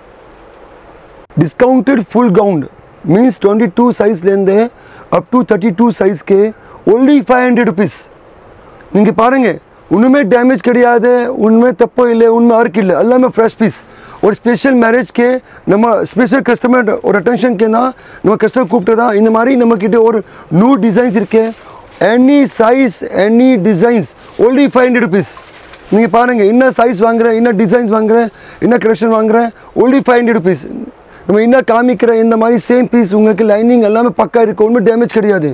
discounted full count means twenty two சைஸ்லேருந்து அப் டு தேர்ட்டி டூ சைஸ்க்கு ஒன்லி ஃபைவ் ஹண்ட்ரட் ருபீஸ் நீங்கள் பாருங்கள் ஒன்றுமே டேமேஜ் கிடையாது உண்மை தப்போ இல்லை உண்மை அருக்கு இல்லை எல்லாமே ஃப்ரெஷ் பீஸ் ஒரு ஸ்பெஷல் மேரேஜ்க்கு நம்ம ஸ்பெஷல் கஸ்டமர் ஒரு அட்டென்ஷனுக்கு தான் நம்ம கஸ்டமர் கூப்பிட்டு தான் இந்த மாதிரி நம்மக்கிட்ட ஒரு நியூ டிசைன்ஸ் இருக்கு any size any designs only five hundred rupees நீங்கள் பாருங்கள் என்ன சைஸ் வாங்குறேன் என்ன டிசைன்ஸ் வாங்குறேன் என்ன கலெக்ஷன் வாங்குறேன் ஒன்லி ஃபைவ் ஹண்ட்ரட் ருபீஸ் நம்ம என்ன காமிக்கிற இந்த மாதிரி சேம் பீஸ் உங்களுக்கு லைனிங் எல்லாமே பக்கா இருக்குது ஒன்றும் டேமேஜ் கிடையாது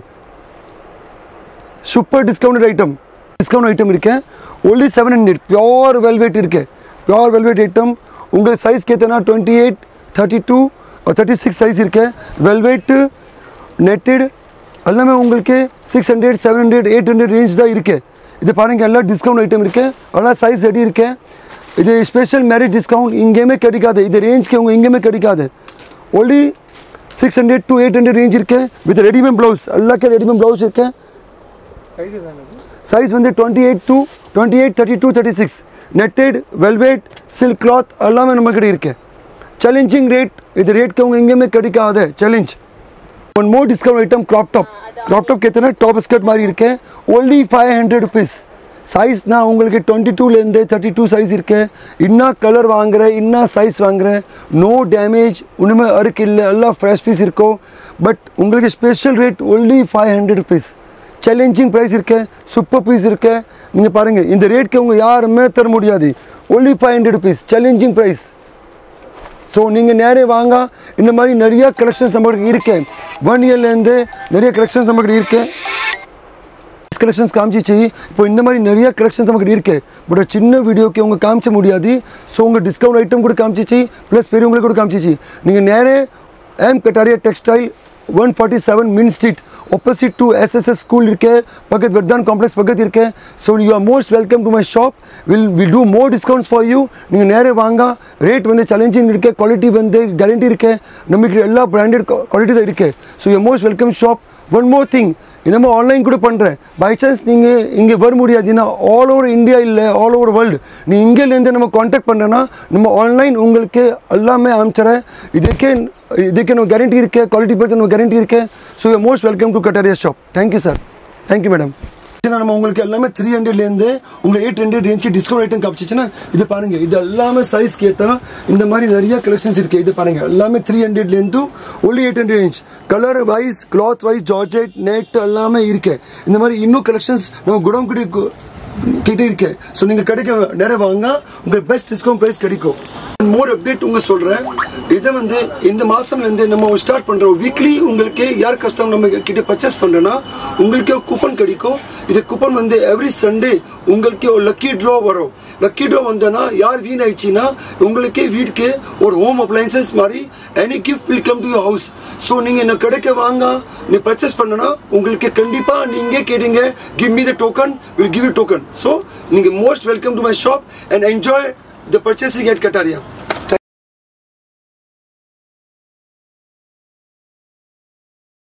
super discounted item discount item இருக்கு only seven hundred pure velvet இருக்கு பியோர் வெல்வெட் ஐட்டம் உங்கள் சைஸ் கேத்தனா twenty eight thirty two thirty six size இருக்கு வெல்வெட்டு நெட்டட் எல்லாமே உங்களுக்கு six hundred seven hundred eight hundred range தான் இருக்கு இது பாருங்க எல்லாம் டிஸ்கவுண்ட் ஐட்டம் இருக்கு எல்லாம் சைஸ் ரெடி இருக்கு இது ஸ்பெஷல் மேரேஜ் டிஸ்கவுண்ட் எங்கேயுமே கிடைக்காது இது ரேஞ்ச்க்கு உங்க எங்கேயுமே கிடைக்காது only six hundred to eight hundred range இருக்கு வித் ரெடிமேட் ப்ளவுஸ் எல்லாருக்கும் ரெடிமேட் ப்ளவுஸ் இருக்கு
சைஸஸ் என்னது
சைஸ் வந்து twenty eight two twenty eight thirty two thirty six netted velvet silk cloth எல்லாமே நம்ம கிட்ட இருக்கு சேலஞ்சிங் ரேட் இது ரேட்க்கு அவங்க எங்கேயுமே கிடைக்காத challenge one more discount item crop top crop top கேத்தனா டாப் ஸ்கர்ட் மாதிரி இருக்கு ஒன்லி ஃபைவ் ஹண்ட்ரட் ருபீஸ் சைஸ்னா உங்களுக்கு டுவெண்ட்டி டூலேருந்து தேர்ட்டி டூ சைஸ் இருக்கு இன்னா கலர் வாங்குறேன் இன்னா சைஸ் வாங்குறேன் நோ டேமேஜ் ஒன்றுமே அருக்கு இல்லை எல்லாம் ஃப்ரெஷ் பீஸ் இருக்கும் பட் உங்களுக்கு special rate only five hundred rupees challenging price இருக்கு சூப்பர் பீஸ் இருக்கு நீங்கள் பாருங்கள் இந்த ரேட்க்கு உங்க யாருமே தர முடியாது only five hundred rupees challenging price so நீங்கள் நேரே வாங்க இந்த மாதிரி நிறைய கலெக்ஷன்ஸ் நம்மளுக்கு இருக்கு ஒன் இயர்லேருந்து நிறைய கலெக்ஷன்ஸ் நம்மகிட்ட இருக்கு கலெக்ஷன்ஸ் காமிச்சிச்சு இப்போ இந்த மாதிரி நிறைய கலெக்ஷன்ஸ் நமக்கு இருக்கு பட் ஒரு சின்ன வீடியோக்கு உங்க காமிச்ச முடியாது ஸோ உங்கள் டிஸ்கவுண்ட் ஐட்டம் கூட காமிச்சிச்சு ப்ளஸ் பெரியவங்களுக்கு கூட காமிச்சிச்சு நீங்கள் நேரே M Kataria textile one forty seven main street opposite to SSS school இருக்கு பக்கத்து வெர்தான் காம்ப்ளெக்ஸ் பக்கத்து இருக்கு so you are most welcome to my shop will will do more discounts for you நீங்கள் நேரே வாங்க ரேட் வந்து சேலஞ்சிங் இருக்கு குவாலிட்டி வந்து கேரண்டி இருக்கு நமக்கு எல்லா பிராண்டட் குவாலிட்டி தான் இருக்கு so you most welcome shop one more thing இந்த மாதிரி ஆன்லைன் கூட பண்ணுறேன் பை சான்ஸ் நீங்கள் இங்கே வர முடியாதுன்னா ஆல் ஓவர் இந்தியா இல்லை ஆல் ஓவர் வேர்ல்டு நீ இங்கேருந்து நம்ம காண்டாக்ட் பண்ணுறேன்னா நம்ம ஆன்லைன் உங்களுக்கு எல்லாமே அனுப்பிச்சிடறேன் இதுக்கே இதுக்கு நம்ம கேரண்டி இருக்கு குவாலிட்டி பற்றி நம்ம கேரண்டி இருக்கு so you most welcome to Kataria shop thank you sir thank you madam ஏன்னா நம்ம உங்களுக்கு எல்லாமே த்ரீ ஹண்ட்ரட்லேருந்து உங்களுக்கு எயிட் ஹண்ட்ரட் ரேஞ்சுக்கு டிஸ்கவுண்ட் ஐட்டம் காமிச்சிச்சுன்னா இது பாருங்க இது எல்லாமே சைஸ்க்கு ஏற்ற இந்த மாதிரி நிறைய கலெக்ஷன்ஸ் இருக்கு இது பாருங்க எல்லாமே த்ரீ ஹண்ட்ரட்லேருந்து only eight hundred range colour wise cloth wise georgette net எல்லாமே இருக்கு இந்த மாதிரி இன்னும் கலெக்ஷன்ஸ் நம்ம குடங்குடி கிட்ட இருக்கு ஸோ நீங்க கடைக்கு நேரம் வாங்க உங்களுக்கு பெஸ்ட் டிஸ்கவுண்ட் பிரைஸ் கிடைக்கும் மோர் அப்டேட் உங்க சொல்றேன் இதை வந்து இந்த மாசம்ல இருந்து நம்ம ஸ்டார்ட் பண்றோம் வீக்லி உங்களுக்கு யார் கஸ்டமர் நம்ம கிட்ட பர்ச்சேஸ் பண்றோம்னா உங்களுக்கு கூப்பன் கிடைக்கும் இது கூப்பன் வந்து எவ்ரி சண்டே உங்களுக்கு ஒரு லக்கி ட்ரா வரும் லக்கி ட்ரா வந்தனா யார் வீண் ஆயிடுச்சுன்னா உங்களுக்கு வீட்டுக்கு ஒரு ஹோம் அப்ளைன்சஸ் மாதிரி any gift will come to your house so நீங்க என்ன கடைக்கு வாங்க நீ பர்ச்சேஸ் பண்ணனா உங்களுக்கு கண்டிப்பா நீங்க கேட்டீங்க give me the token will give you token so நீங்க most welcome to my shop and enjoy the purchasing at Kataria